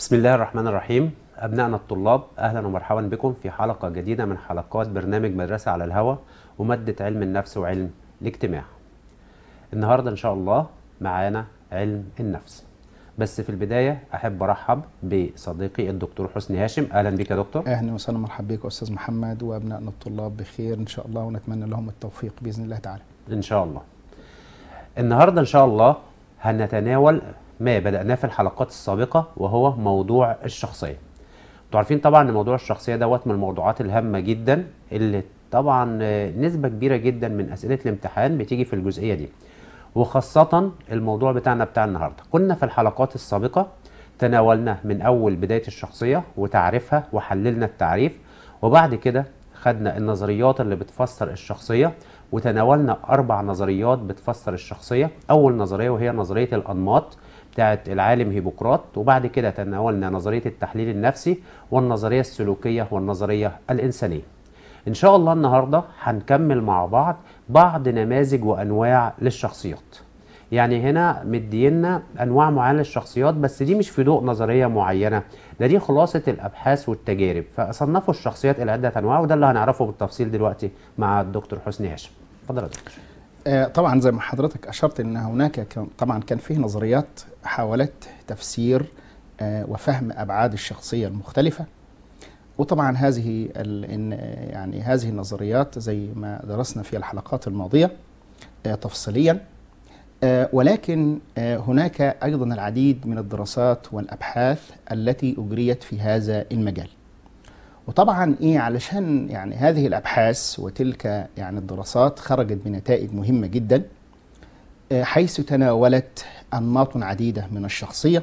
بسم الله الرحمن الرحيم أبنائنا الطلاب أهلا ومرحبا بكم في حلقة جديدة من حلقات برنامج مدرسة على الهوى ومادة علم النفس وعلم الاجتماع النهاردة إن شاء الله معانا علم النفس بس في البداية أحب أرحب بصديقي الدكتور حسني هاشم أهلا بك يا دكتور اهلا وسهلا مرحبا بك استاذ محمد وابنائنا الطلاب بخير ان شاء الله ونتمنى لهم التوفيق باذن الله تعالى. إن شاء الله النهاردة إن شاء الله هنتناول ما بدأناه في الحلقات السابقة وهو موضوع الشخصية انتوا عارفين طبعا ان موضوع الشخصية دوت من الموضوعات الهامة جدا اللي طبعا آه، نسبة كبيرة جدا من أسئلة الامتحان بتيجي في الجزئية دي وخاصة الموضوع بتاعنا بتاع النهاردة كنا في الحلقات السابقة تناولنا من أول بداية الشخصية وتعريفها وحللنا التعريف وبعد كده خدنا النظريات اللي بتفسر الشخصية وتناولنا أربع نظريات بتفسر الشخصية أول نظرية وهي نظرية الأنماط بتاعت العالم هيبوقراط وبعد كده تناولنا نظرية التحليل النفسي والنظرية السلوكية والنظرية الإنسانية إن شاء الله النهاردة هنكمل مع بعض بعض نماذج وأنواع للشخصيات يعني هنا مدينا انواع معينه للشخصيات بس دي مش في ضوء نظريه معينه ده دي خلاصه الابحاث والتجارب فصنفوا الشخصيات الى عده انواع وده اللي هنعرفه بالتفصيل دلوقتي مع الدكتور حسني هاشم اتفضل يا دكتور آه، طبعا زي ما حضرتك اشرت ان هناك كان- طبعا كان فيه نظريات حاولت تفسير آه، وفهم ابعاد الشخصيه المختلفه وطبعا هذه ال- إن- آه، يعني هذه النظريات زي ما درسنا في الحلقات الماضيه آه، تفصيليا آه، ولكن آه، هناك ايضا العديد من الدراسات والابحاث التي اجريت في هذا المجال وطبعا ايه علشان يعني هذه الابحاث وتلك يعني الدراسات خرجت بنتائج مهمه جدا آه، حيث تناولت انماط عديده من الشخصيه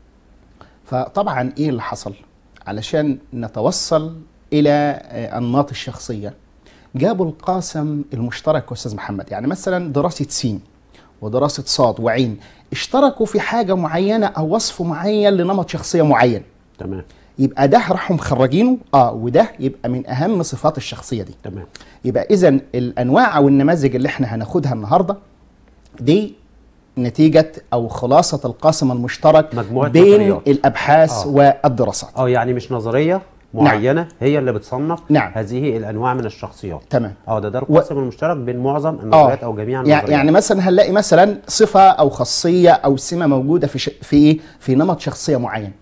فطبعا ايه اللي حصل علشان نتوصل الى آه، انماط الشخصيه جابوا القاسم المشترك يا استاذ محمد يعني مثلا دراسه سين ودراسه صاد وعين اشتركوا في حاجه معينه او وصف معين لنمط شخصيه معين تمام يبقى ده راحوا مخرجينه اه وده يبقى من اهم صفات الشخصيه دي تمام يبقى اذا الانواع او النماذج اللي احنا هناخدها النهارده دي نتيجه او خلاصه القاسم المشترك مجموعة بين نظريات. الابحاث آه. والدراسات اه يعني مش نظريه معينه هي اللي بتصنف نعم. هذه الانواع من الشخصيات تمام اه ده ده القاسم المشترك بين معظم النظريات او جميع يع- النظريات يعني مثلا هنلاقي مثلا صفه او خاصيه او سمه موجوده في ش... في ايه في نمط شخصيه معين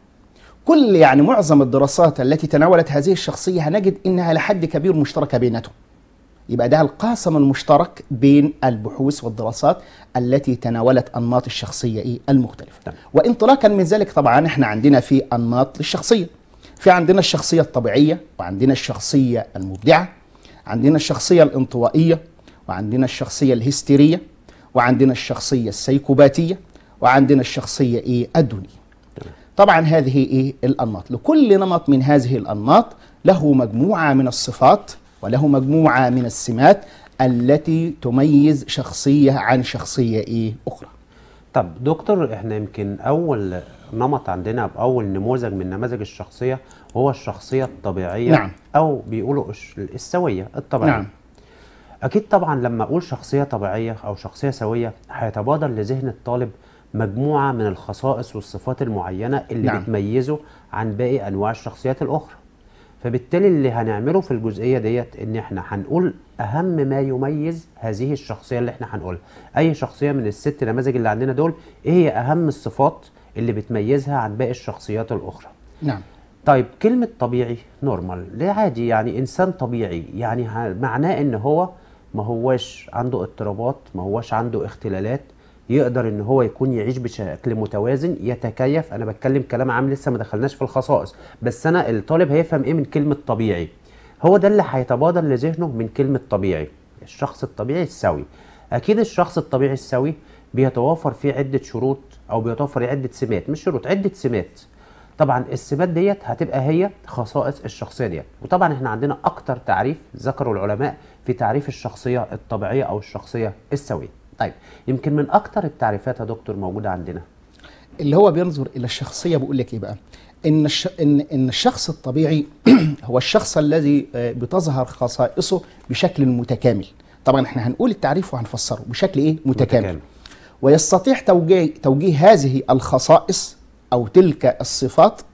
كل يعني معظم الدراسات التي تناولت هذه الشخصيه هنجد انها لحد كبير مشتركه بيناتهم يبقى ده القاسم المشترك بين البحوث والدراسات التي تناولت انماط الشخصيه ايه المختلفه تمام. وانطلاقا من ذلك طبعا احنا عندنا في انماط للشخصيه في عندنا الشخصيه الطبيعيه وعندنا الشخصيه المبدعه عندنا الشخصيه الانطوائيه وعندنا الشخصيه الهستيريه وعندنا الشخصيه السيكوباتيه وعندنا الشخصيه ايه الدونيه طبعا هذه ايه الانماط لكل نمط من هذه الانماط له مجموعه من الصفات وله مجموعه من السمات التي تميز شخصيه عن شخصيه ايه اخرى طب دكتور احنا يمكن اول نمط عندنا او اول نموذج من نماذج الشخصيه هو الشخصيه الطبيعيه نعم. او بيقولوا الش- السويه الطبيعيه نعم. اكيد طبعا لما اقول شخصيه طبيعيه او شخصيه سويه هيتبادر لذهن الطالب مجموعه من الخصائص والصفات المعينه اللي نعم. بتميزه عن باقي انواع الشخصيات الاخرى فبالتالي اللي هنعمله في الجزئيه ديت ان احنا هنقول اهم ما يميز هذه الشخصيه اللي احنا هنقولها اي شخصيه من الست نماذج اللي عندنا دول ايه هي اهم الصفات اللي بتميزها عن باقي الشخصيات الاخرى نعم طيب كلمة طبيعي نورمال ليه عادي يعني إنسان طبيعي يعني ه- معناه إن هو ما هواش عنده اضطرابات ما هواش عنده اختلالات يقدر إن هو يكون يعيش بشكل متوازن يتكيف أنا بتكلم كلام عام لسه ما دخلناش في الخصائص بس أنا الطالب هيفهم إيه من كلمة طبيعي هو ده اللي هيتبادر لذهنه من كلمة طبيعي الشخص الطبيعي السوي أكيد الشخص الطبيعي السوي بيتوافر فيه عدة شروط أو بيتوفر عدة سمات مش شروط عدة سمات طبعا السمات ديت هتبقى هي خصائص الشخصيه ديت وطبعا احنا عندنا اكتر تعريف ذكره العلماء في تعريف الشخصيه الطبيعيه او الشخصيه السويه طيب يمكن من اكتر التعريفات يا دكتور موجوده عندنا اللي هو بينظر الى الشخصيه بيقول لك ايه بقى ان الش... ان ان الشخص الطبيعي هو الشخص الذي آه، بتظهر خصائصه بشكل متكامل طبعا احنا هنقول التعريف وهنفسره بشكل ايه متكامل, متكامل. ويستطيع توجيه توجيه هذه الخصائص او تلك الصفات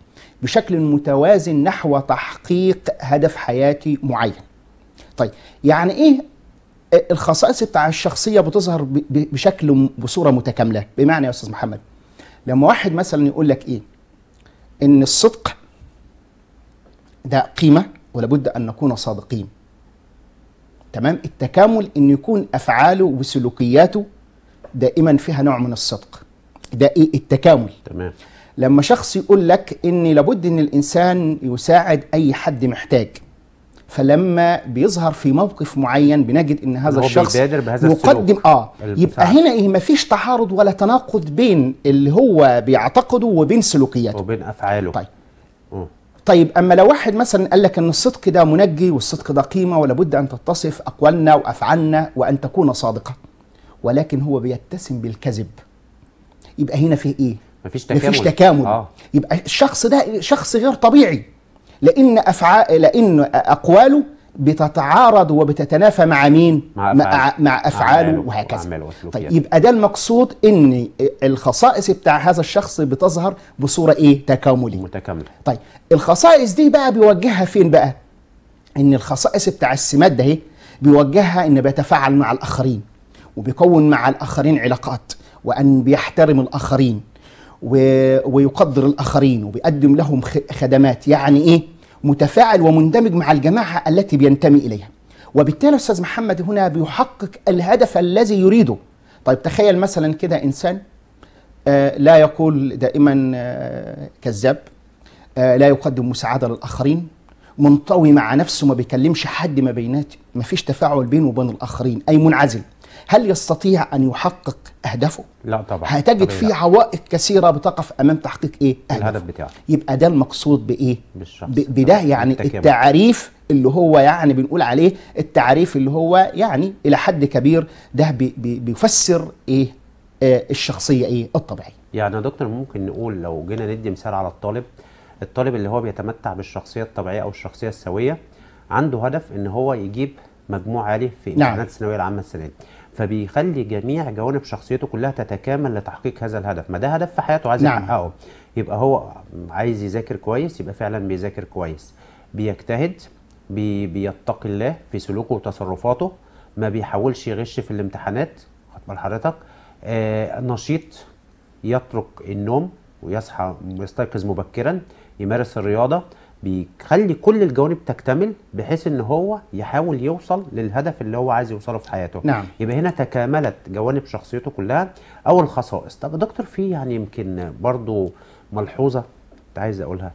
بشكل متوازن نحو تحقيق هدف حياتي معين طيب يعني ايه الخصائص بتاع الشخصيه بتظهر ب- ب- بشكل م- بصوره متكامله بمعنى يا استاذ محمد لما واحد مثلا يقول لك ايه ان الصدق ده قيمه ولابد ان نكون صادقين تمام التكامل ان يكون افعاله وسلوكياته دائما فيها نوع من الصدق ده ايه التكامل تمام لما شخص يقول لك ان لابد ان الانسان يساعد اي حد محتاج فلما بيظهر في موقف معين بنجد ان هذا هو الشخص بيبادر بهذا يقدم السلوك اه المساعدة. يبقى هنا ايه مفيش تعارض ولا تناقض بين اللي هو بيعتقده وبين سلوكياته وبين افعاله طيب. مم. طيب اما لو واحد مثلا قال لك ان الصدق ده منجي والصدق ده قيمه ولابد ان تتصف اقوالنا وافعالنا وان تكون صادقه ولكن هو بيتسم بالكذب يبقى هنا فيه ايه مفيش تكامل مفيش تكامل اه يبقى الشخص ده شخص غير طبيعي لان افعال لان اقواله بتتعارض وبتتنافى مع مين مع مع, أفعاله. مع افعاله أعماله وهكذا وأعماله وسلوكياته. طيب يبقى ده المقصود ان الخصائص بتاع هذا الشخص بتظهر بصوره ايه تكامليه متكامله طيب الخصائص دي بقى بيوجهها فين بقى ان الخصائص بتاع السمات ده اهي بيوجهها ان بيتفاعل مع الاخرين وبيكون مع الاخرين علاقات وان بيحترم الاخرين و... ويقدر الاخرين وبيقدم لهم خ... خدمات يعني ايه متفاعل ومندمج مع الجماعه التي بينتمي اليها وبالتالي استاذ محمد هنا بيحقق الهدف الذي يريده طيب تخيل مثلا كده انسان آه، لا يقول دائما آه، كذاب آه، لا يقدم مساعدة للآخرين منطوي مع نفسه ما بيكلمش حد ما بينات ما فيش تفاعل بينه وبين الآخرين أي منعزل هل يستطيع أن يحقق أهدافه؟ لا طبعا هتجد طبيعي فيه لا. عوائق كثيرة بتقف أمام تحقيق إيه؟ الهدف أهدافه بتاعه يبقى ده المقصود بإيه؟ بالشخص ب- بده يعني بالتكامل. التعريف اللي هو يعني بنقول عليه التعريف اللي هو يعني إلى حد كبير ده بي بي بيفسر إيه؟ آه الشخصية إيه؟ الطبيعية يعني يا دكتور ممكن نقول لو جينا ندي مثال على الطالب الطالب اللي هو بيتمتع بالشخصيه الطبيعيه او الشخصيه السويه عنده هدف ان هو يجيب مجموع عالي في نعم. امتحانات الثانويه العامه السنه دي فبيخلي جميع جوانب شخصيته كلها تتكامل لتحقيق هذا الهدف ما ده هدف في حياته عايز نعم. يحققه يبقى هو عايز يذاكر كويس يبقى فعلا بيذاكر كويس بيجتهد بي بيتقي الله في سلوكه وتصرفاته ما بيحاولش يغش في الامتحانات خد بال حضرتك آه نشيط يترك النوم ويصحى يستيقظ مبكرا يمارس الرياضه بيخلي كل الجوانب تكتمل بحيث ان هو يحاول يوصل للهدف اللي هو عايز يوصله في حياته نعم. يبقى هنا تكاملت جوانب شخصيته كلها او الخصائص طب يا دكتور في يعني يمكن برضو ملحوظه كنت عايز اقولها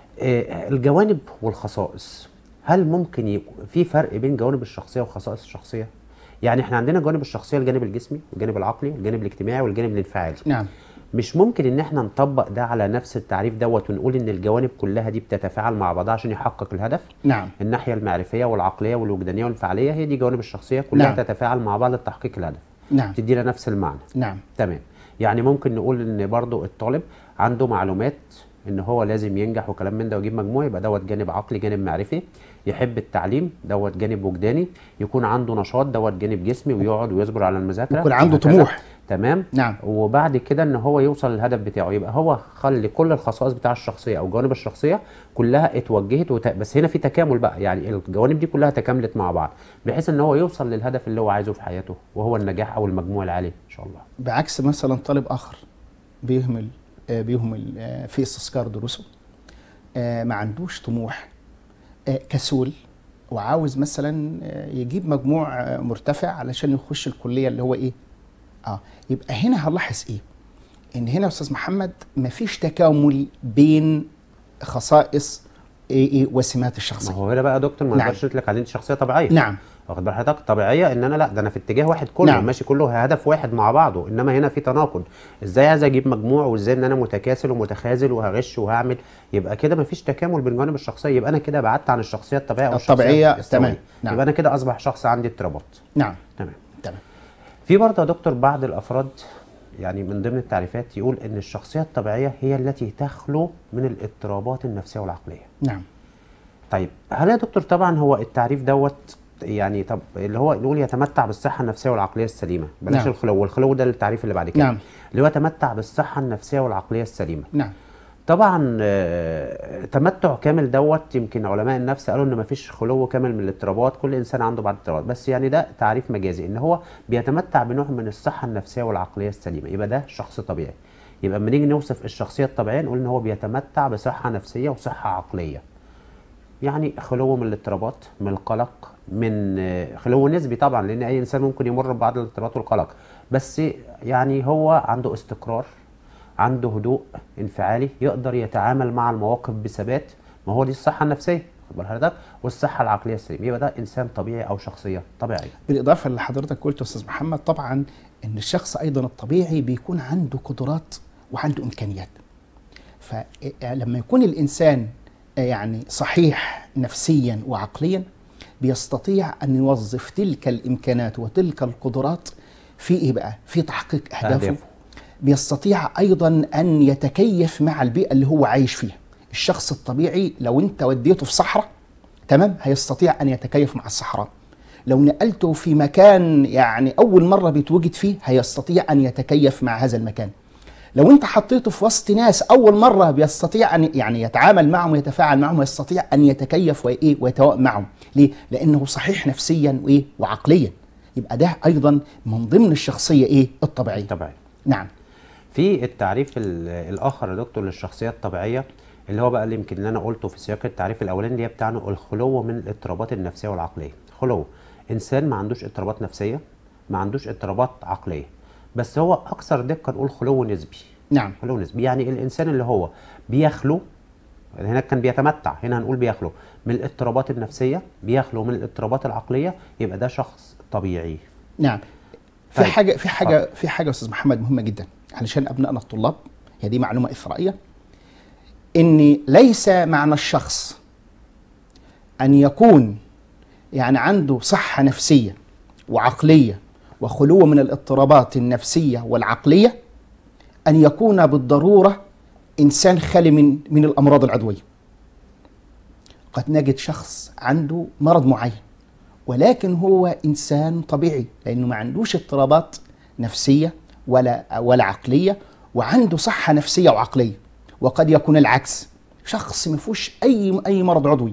آه، الجوانب والخصائص هل ممكن يكون في فرق بين جوانب الشخصيه وخصائص الشخصيه يعني احنا عندنا جوانب الشخصيه الجانب الجسمي والجانب العقلي والجانب الاجتماعي والجانب الانفعالي نعم مش ممكن ان احنا نطبق ده على نفس التعريف دوت ونقول ان الجوانب كلها دي بتتفاعل مع بعضها عشان يحقق الهدف نعم الناحيه المعرفيه والعقليه والوجدانيه والانفعاليه هي دي جوانب الشخصيه كلها نعم. تتفاعل مع بعض لتحقيق الهدف نعم تدينا نفس المعنى نعم تمام يعني ممكن نقول ان برضو الطالب عنده معلومات ان هو لازم ينجح وكلام من ده ويجيب مجموع يبقى دوت جانب عقلي جانب معرفي يحب التعليم دوت جانب وجداني يكون عنده نشاط دوت جانب جسمي ويقعد ويصبر على المذاكره يكون عنده وهكذا. طموح. تمام نعم. وبعد كده ان هو يوصل للهدف بتاعه يبقى هو خلي كل الخصائص بتاع الشخصيه او جوانب الشخصيه كلها اتوجهت وت... بس هنا في تكامل بقى يعني الجوانب دي كلها تكاملت مع بعض بحيث ان هو يوصل للهدف اللي هو عايزه في حياته وهو النجاح او المجموع العالي ان شاء الله بعكس مثلا طالب اخر بيهمل آه، بيهمل آه، في استذكار دروسه آه، ما عندوش طموح آه، كسول وعاوز مثلا آه، يجيب مجموع آه، مرتفع علشان يخش الكليه اللي هو ايه اه يبقى هنا هنلاحظ ايه ان هنا يا استاذ محمد مفيش تكامل بين خصائص ايه ايه وسمات ما الشخصيه هو هنا بقى يا دكتور ما نعم. نقدرش نطلق عليه انت شخصيه طبيعيه نعم واخد بال حضرتك طبيعيه ان انا لا ده انا في اتجاه واحد كله نعم. ماشي كله هدف واحد مع بعضه انما هنا في تناقض ازاي عايز اجيب مجموع وازاي ان انا متكاسل ومتخاذل وهغش وهعمل يبقى كده مفيش تكامل بين جوانب الشخصيه يبقى انا كده بعدت عن الشخصيه الطبيعيه او الطبيعية، الشخصية السوية. تمام. نعم. يبقى انا كده اصبح شخص عندي اضطرابات نعم تمام تمام في برضه يا دكتور بعض الافراد يعني من ضمن التعريفات يقول ان الشخصيه الطبيعيه هي التي تخلو من الاضطرابات النفسيه والعقليه نعم طيب هل يا دكتور طبعا هو التعريف دوت يعني طب اللي هو نقول يتمتع بالصحه النفسيه والعقليه السليمه بلاش نعم. الخلو والخلو ده التعريف اللي بعد كده نعم. اللي هو يتمتع بالصحه النفسيه والعقليه السليمه نعم طبعا آه، تمتع كامل دوت يمكن علماء النفس قالوا ان مفيش خلو كامل من الاضطرابات كل انسان عنده بعض الاضطرابات بس يعني ده تعريف مجازي ان هو بيتمتع بنوع من الصحه النفسيه والعقليه السليمه يبقى ده شخص طبيعي يبقى لما نيجي نوصف الشخصيه الطبيعيه نقول ان هو بيتمتع بصحه نفسيه وصحه عقليه يعني خلو من الاضطرابات من القلق من آه، خلو نسبي طبعا لان اي انسان ممكن يمر ببعض الاضطرابات والقلق بس يعني هو عنده استقرار عنده هدوء انفعالي يقدر يتعامل مع المواقف بثبات ما هو دي الصحه النفسيه خد بال حضرتك والصحه العقليه السليمه يبقى ده انسان طبيعي او شخصيه طبيعيه بالاضافه اللي حضرتك قلته استاذ محمد طبعا ان الشخص ايضا الطبيعي بيكون عنده قدرات وعنده امكانيات فلما يكون الانسان يعني صحيح نفسيا وعقليا بيستطيع ان يوظف تلك الامكانات وتلك القدرات في ايه بقى في تحقيق اهدافه أهدافه. بيستطيع ايضا ان يتكيف مع البيئه اللي هو عايش فيها الشخص الطبيعي لو انت وديته في صحراء تمام هيستطيع ان يتكيف مع الصحراء لو نقلته في مكان يعني اول مره بيتوجد فيه هيستطيع ان يتكيف مع هذا المكان لو انت حطيته في وسط ناس اول مره بيستطيع ان يعني يتعامل معهم ويتفاعل معهم ويستطيع ان يتكيف وايه ويتوائم معهم ليه لانه صحيح نفسيا وايه وعقليا يبقى ده ايضا من ضمن الشخصيه ايه الطبيعيه طبيعي نعم في التعريف ال- الاخر يا دكتور للشخصيه الطبيعيه اللي هو بقى اللي يمكن اللي انا قلته في سياق التعريف الاولاني اللي هي بتاعنا الخلو من الاضطرابات النفسيه والعقليه خلو انسان ما عندوش اضطرابات نفسيه ما عندوش اضطرابات عقليه بس هو اكثر دقه نقول خلو نسبي نعم خلو نسبي يعني الانسان اللي هو بيخلو هناك كان بيتمتع هنا هنقول بيخلو من الاضطرابات النفسيه بيخلو من الاضطرابات العقليه يبقى ده شخص طبيعي نعم في طيب. حاجه في حاجه في حاجه يا استاذ محمد مهمه جدا علشان ابنائنا الطلاب هي دي معلومه اثرائيه ان ليس معنى الشخص ان يكون يعني عنده صحه نفسيه وعقليه وخلو من الاضطرابات النفسيه والعقليه ان يكون بالضروره انسان خالي من من الامراض العضويه قد نجد شخص عنده مرض معين ولكن هو انسان طبيعي لانه ما عندوش اضطرابات نفسيه ولا ولا عقليه وعنده صحه نفسيه وعقليه وقد يكون العكس شخص ما فيهوش اي اي مرض عضوي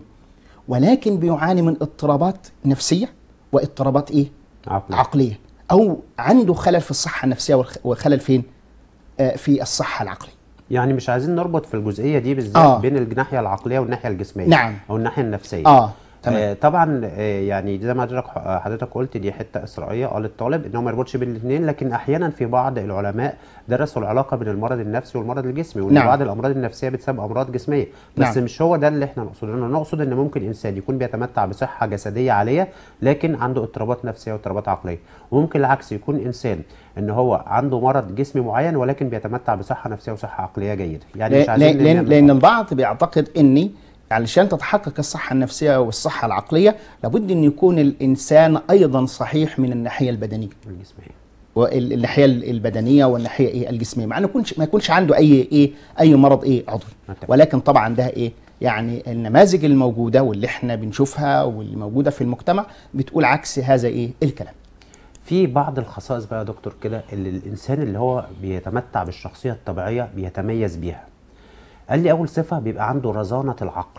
ولكن بيعاني من اضطرابات نفسيه واضطرابات ايه عقلي. عقليه او عنده خلل في الصحه النفسيه والخ- وخلل فين آه، في الصحه العقليه يعني مش عايزين نربط في الجزئيه دي بالذات آه. آه. بين الناحيه العقليه والناحيه الجسميه نعم. او الناحيه النفسيه اه تمام آه طبعا آه يعني زي ما حضرتك حضرتك قلت دي حته اسرائيليه قال الطالب ان هو ما يربطش بين الاثنين لكن احيانا في بعض العلماء درسوا العلاقه بين المرض النفسي والمرض الجسمي وان نعم. بعض الامراض النفسيه بتسبب امراض جسميه بس نعم. مش هو ده اللي احنا نقصده احنا نقصد ان ممكن انسان يكون بيتمتع بصحه جسديه عاليه لكن عنده اضطرابات نفسيه واضطرابات عقليه وممكن العكس يكون انسان ان هو عنده مرض جسمي معين ولكن بيتمتع بصحه نفسيه وصحه عقليه جيده يعني مش لأن, عايزين لأن, نعمل لأن خلط. البعض بيعتقد أني علشان تتحقق الصحة النفسية والصحة العقلية لابد أن يكون الإنسان أيضا صحيح من الناحية البدنية الجسميه والناحية البدنية والناحية إيه الجسمية مع أنه يكونش ما يكونش عنده أي إيه أي مرض إيه عضوي مثلاً. ولكن طبعا ده إيه يعني النماذج الموجودة واللي احنا بنشوفها واللي موجودة في المجتمع بتقول عكس هذا إيه الكلام في بعض الخصائص بقى يا دكتور كده اللي الانسان اللي هو بيتمتع بالشخصيه الطبيعيه بيتميز بيها قال لي اول صفه بيبقى عنده رزانه العقل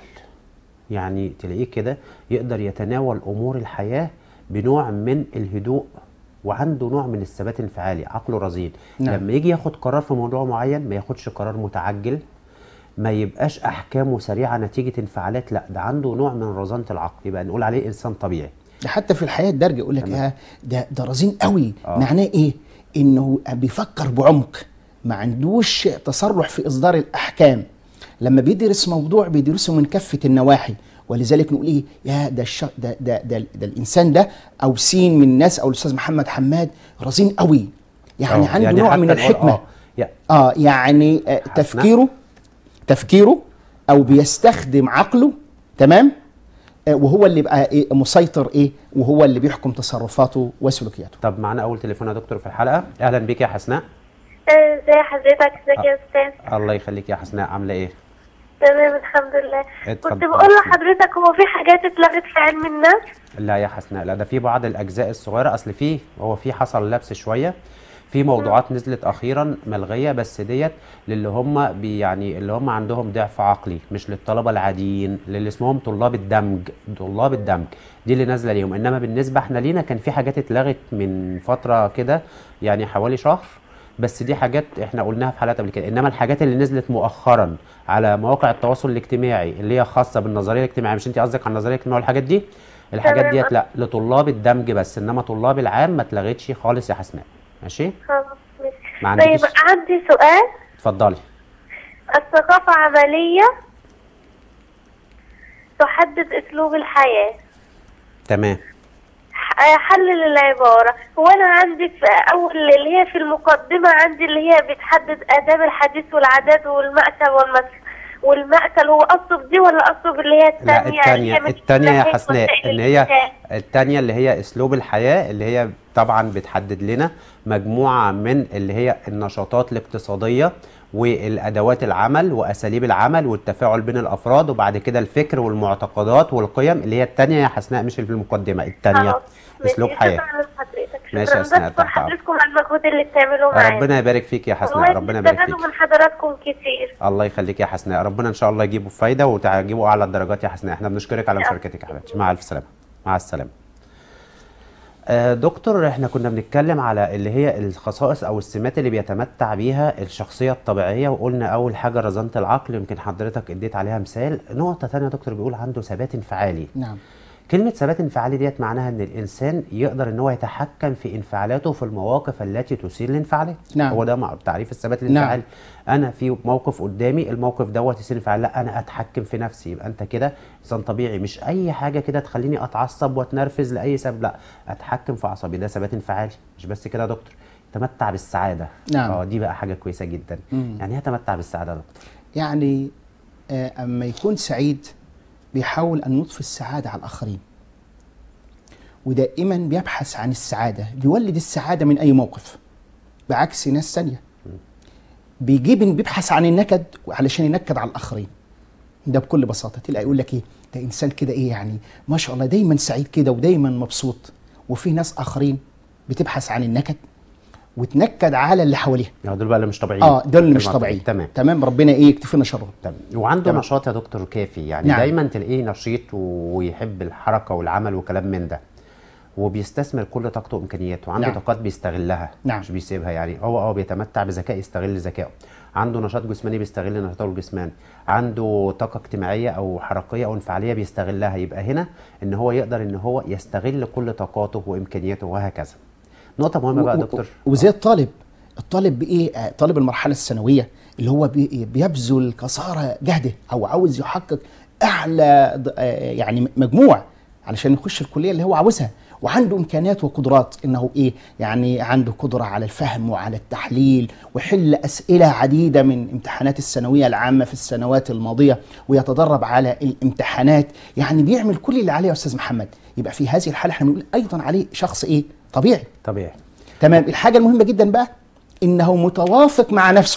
يعني تلاقيه كده يقدر يتناول امور الحياه بنوع من الهدوء وعنده نوع من الثبات الانفعالي عقله رزين نعم. لما يجي ياخد قرار في موضوع معين ما ياخدش قرار متعجل ما يبقاش احكامه سريعه نتيجه انفعالات لا ده عنده نوع من رزانه العقل يبقى نقول عليه انسان طبيعي ده حتى في الحياه الدارجه يقول لك تمام. آه ده ده رزين قوي آه. معناه ايه انه بيفكر بعمق ما عندوش تسرع في اصدار الاحكام لما بيدرس موضوع بيدرسه من كافه النواحي ولذلك نقول ايه يا ده الش... ده, ده, ده, ده الانسان ده او سين من الناس او الاستاذ محمد حماد رزين قوي يعني آه، عنده نوع حتى من نقول الحكمه اه يا- اه يعني آه تفكيره تفكيره او بيستخدم عقله تمام آه وهو اللي بقى إيه مسيطر ايه وهو اللي بيحكم تصرفاته وسلوكياته طب معانا اول تليفون يا دكتور في الحلقه اهلا بيك يا حسناء آه، ازي حضرتك ازيك يا استاذ الله يخليك يا حسناء عامله ايه تمام الحمد لله اتفضل. كنت بقول لحضرتك هو في حاجات اتلغت في علم النفس لا يا حسناء لا ده في بعض الاجزاء الصغيره اصل فيه هو في حصل لبس شويه في موضوعات نزلت اخيرا ملغيه بس ديت للي هم بي يعني اللي هم عندهم ضعف عقلي مش للطلبه العاديين للي اسمهم طلاب الدمج طلاب الدمج دي اللي نازله ليهم انما بالنسبه احنا لينا كان في حاجات اتلغت من فتره كده يعني حوالي شهر بس دي حاجات احنا قلناها في حلقات قبل كده انما الحاجات اللي نزلت مؤخرا على مواقع التواصل الاجتماعي اللي هي خاصه بالنظريه الاجتماعيه مش انت قصدك على النظريه الاجتماعيه والحاجات دي الحاجات تمام. ديت لا لطلاب الدمج بس انما طلاب العام ما اتلغتش خالص يا حسناء ماشي خلاص ما ماشي عندكيش- طيب عندي سؤال اتفضلي الثقافة عملية تحدد أسلوب الحياة تمام ح- حلل العبارة هو أنا عندي في أول اللي هي في المقدمة عندي اللي هي بتحدد آداب الحديث والعادات والمأكل والمس والمأكل هو أصب دي ولا أصب اللي هي لا الثانية التانية اللي هي التانية يا مش حسناء وسائل ان هي الإعلام؟ التانية اللي هي اسلوب الحياة اللي هي طبعا بتحدد لنا مجموعة من اللي هي النشاطات الاقتصادية والادوات العمل واساليب العمل والتفاعل بين الافراد وبعد كده الفكر والمعتقدات والقيم اللي هي التانية يا حسناء مش اللي في المقدمة التانية خلاص. ماشي. اسلوب حياة شكرا لحضرتك ماشي شكرا يا أسماء، بشكر تحت أمرك. حضرتكم على المجهود اللي بتعملوه معانا ربنا يبارك فيك يا حسناء والله ربنا يبارك فيك بنستفادوا من حضراتكم كتير الله يخليك يا حسناء ربنا ان شاء الله يجيبوا فايده وتجيبوا اعلى الدرجات يا حسناء احنا بنشكرك على مشاركتك يا حبيبتي مع الف سلامه مع السلامه آه، دكتور احنا كنا بنتكلم على اللي هي الخصائص او السمات اللي بيتمتع بيها الشخصيه الطبيعيه وقلنا اول حاجه رزانه العقل يمكن حضرتك اديت عليها مثال نقطه ثانيه دكتور بيقول عنده ثبات انفعالي نعم كلمة ثبات انفعالي ديت معناها ان الانسان يقدر ان هو يتحكم في انفعالاته في المواقف التي تثير الانفعالات نعم. هو ده مع- تعريف الثبات نعم. الانفعالي انا في موقف قدامي الموقف دوت يثير انفعال لا انا اتحكم في نفسي يبقى انت كده انسان طبيعي مش اي حاجه كده تخليني اتعصب واتنرفز لاي سبب لا اتحكم في اعصابي ده ثبات انفعالي مش بس كده يا دكتور يتمتع بالسعاده نعم. اه دي بقى حاجه كويسه جدا مم. يعني ايه يتمتع بالسعاده يا دكتور يعني آه، أما يكون سعيد بيحاول أن يضفي السعادة على الآخرين ودائما بيبحث عن السعادة بيولد السعادة من أي موقف بعكس ناس ثانية بيجيب بيبحث عن النكد علشان ينكد على الآخرين ده بكل بساطة تلاقي يقول لك إيه ده إنسان كده إيه يعني ما شاء الله دايما سعيد كده ودايما مبسوط وفي ناس آخرين بتبحث عن النكد وتنكد على اللي حواليها يعني دول بقى اللي مش طبيعيين اه دول اللي مش تمام. طبيعيين تمام تمام ربنا ايه يكتفينا شرهم تمام وعنده تمام. نشاط يا دكتور كافي يعني نعم. دايما تلاقيه نشيط ويحب الحركه والعمل وكلام من ده وبيستثمر كل طاقته وامكانياته عنده نعم. طاقات بيستغلها نعم. مش بيسيبها يعني هو اه بيتمتع بذكاء يستغل ذكائه عنده نشاط جسماني بيستغل نشاطه الجسماني عنده طاقه اجتماعيه او حركيه او انفعاليه بيستغلها يبقى هنا ان هو يقدر ان هو يستغل كل طاقاته وامكانياته وهكذا نقطه مهمه بقى يا و- و- دكتور وزي الطالب الطالب بايه آه، طالب المرحله الثانويه اللي هو بي- بيبذل كثاره جهده او عاوز يحقق اعلى ض- آه، يعني مجموع علشان يخش الكليه اللي هو عاوزها وعنده امكانيات وقدرات انه ايه يعني عنده قدره على الفهم وعلى التحليل ويحل اسئله عديده من امتحانات الثانويه العامه في السنوات الماضيه ويتدرب على الامتحانات يعني بيعمل كل اللي عليه يا استاذ محمد يبقى في هذه الحاله احنا بنقول ايضا عليه شخص ايه طبيعي طبيعي تمام الحاجه المهمه جدا بقى انه متوافق مع نفسه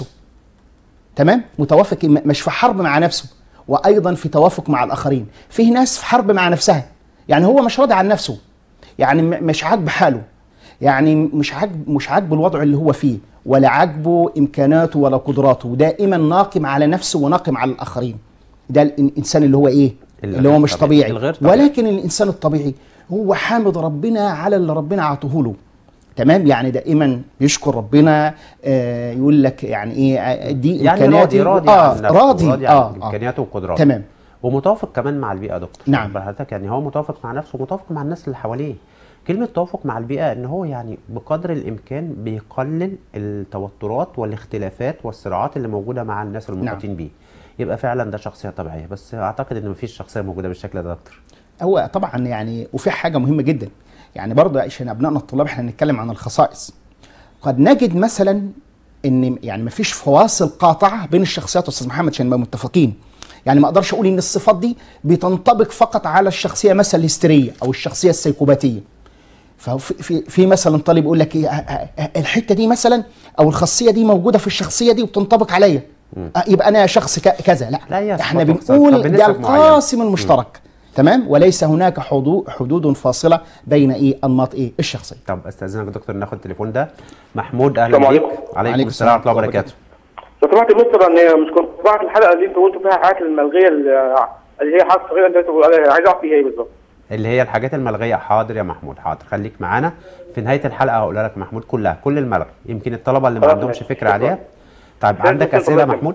تمام متوافق م- مش في حرب مع نفسه وايضا في توافق مع الاخرين فيه ناس في حرب مع نفسها يعني هو مش راضي عن نفسه يعني م- مش عاجب حاله يعني مش عاجب مش عاجبه الوضع اللي هو فيه ولا عاجبه امكاناته ولا قدراته دائما ناقم على نفسه وناقم على الاخرين ده ال- الانسان اللي هو ايه اللي اللي هو غير مش طبيعي. طبيعي الغير طبيعي. ولكن الانسان الطبيعي هو حامد ربنا على اللي ربنا عطوه له تمام يعني دائما يشكر ربنا آه يقول لك يعني ايه آه، دي يعني امكانياتي راضي راضي آه عن نفسه راضي راضي عن اه, آه. امكانياته وقدراته تمام ومتوافق كمان مع البيئه يا دكتور نعم. واخد بال حضرتك يعني هو متوافق مع نفسه ومتوافق مع الناس اللي حواليه كلمه توافق مع البيئه ان هو يعني بقدر الامكان بيقلل التوترات والاختلافات والصراعات اللي موجوده مع الناس المحيطين بيه يبقى فعلا ده شخصيه طبيعيه بس اعتقد ان مفيش شخصيه موجوده بالشكل ده يا دكتور هو طبعا يعني وفي حاجه مهمه جدا يعني برضه عشان ابنائنا الطلاب احنا هنتكلم عن الخصائص قد نجد مثلا ان يعني ما فيش فواصل قاطعه بين الشخصيات يا استاذ محمد عشان نبقى متفقين يعني ما اقدرش اقول ان الصفات دي بتنطبق فقط على الشخصيه مثلا الهستيريه او الشخصيه السيكوباتيه ففي في, في مثلا طالب يقول لك ايه آه، آه، آه، الحته دي مثلا او الخاصيه دي موجوده في الشخصيه دي وبتنطبق عليا آه، يبقى انا شخص ك- كذا لا, لا، هي احنا صفات بنقول بنسب ده معينة. القاسم المشترك تمام وليس هناك حدود حدود فاصله بين ايه انماط ايه الشخصيه طب استاذنك يا دكتور ناخد التليفون ده محمود اهلا السلام بيك عليكم. عليكم عليكم السلام ورحمه الله ورحمة الله وبركاته لو سمحت يا مستر ان مش كنت بعت الحلقه اللي انت قلت فيها الحاجات الملغيه اللي اللي هي حاجات صغيره انت بتقول عليها عايز اعرف فيها ايه بالظبط اللي هي الحاجات الملغيه حاضر يا محمود حاضر خليك معانا في نهايه الحلقه هقول لك محمود كلها كل الملغي يمكن الطلبه اللي ما خلاص عندهمش ماشي. فكره عليها طيب شكراً. عندك شكراً اسئله يا جداً. محمود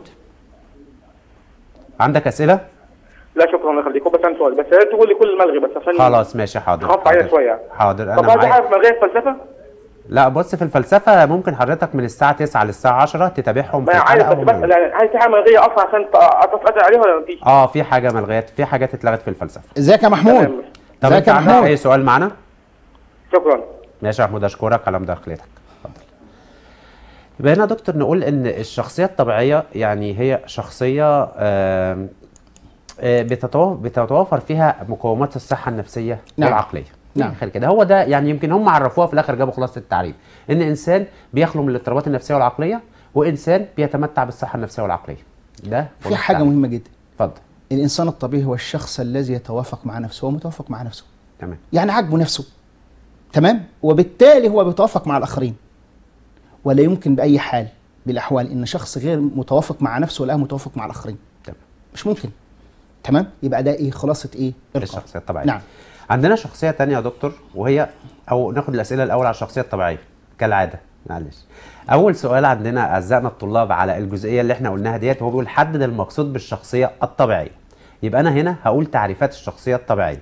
عندك اسئله لا شكرا الله يخليك هو بس عندي سؤال بس يا ريت تقول لي كل الملغي بس عشان خلاص ماشي حاضر خف عليا حاضر. شويه يعني. حاضر طب انا عايز معاك اعرف ملغيه الفلسفه لا بص في الفلسفه ممكن حضرتك من الساعه 9 للساعه 10 تتابعهم في ما عايز الحلقه بس بس وهم- يعني عايز في حاجه ملغيه اصلا عشان اتفق عليها ولا مفيش؟ اه في حاجه ملغيات في حاجات اتلغت في الفلسفه ازيك يا محمود تمام. طب ازيك انت يا عندك محمود اي سؤال معانا شكرا ماشي يا محمود اشكرك على مداخلتك اتفضل يبقى هنا يا دكتور نقول ان الشخصيه الطبيعيه يعني هي شخصيه آم، آه، بتتوا- بتتوافر فيها مقومات الصحه النفسيه نعم. والعقليه نعم. من الآخر كده هو ده يعني يمكن هم عرفوها في الاخر جابوا خلاصه التعريف ان انسان بيخلو من الاضطرابات النفسيه والعقليه وانسان بيتمتع بالصحه النفسيه والعقليه ده في خلاصة حاجه التعريف. مهمه جدا اتفضل الانسان الطبيعي هو الشخص الذي يتوافق مع نفسه هو متوافق مع نفسه تمام يعني عاجبه نفسه تمام وبالتالي هو بيتوافق مع الاخرين ولا يمكن باي حال بالاحوال ان شخص غير متوافق مع نفسه ولا متوافق مع الاخرين تمام مش ممكن تمام يبقى ده ايه خلاصه ايه القول. الشخصيه الطبيعيه نعم عندنا شخصيه تانية يا دكتور وهي او ناخد الاسئله الاول على الشخصيه الطبيعيه كالعاده معلش اول سؤال عندنا اعزائنا الطلاب على الجزئيه اللي احنا قلناها ديت هو بيقول حدد المقصود بالشخصيه الطبيعيه يبقى انا هنا هقول تعريفات الشخصيه الطبيعيه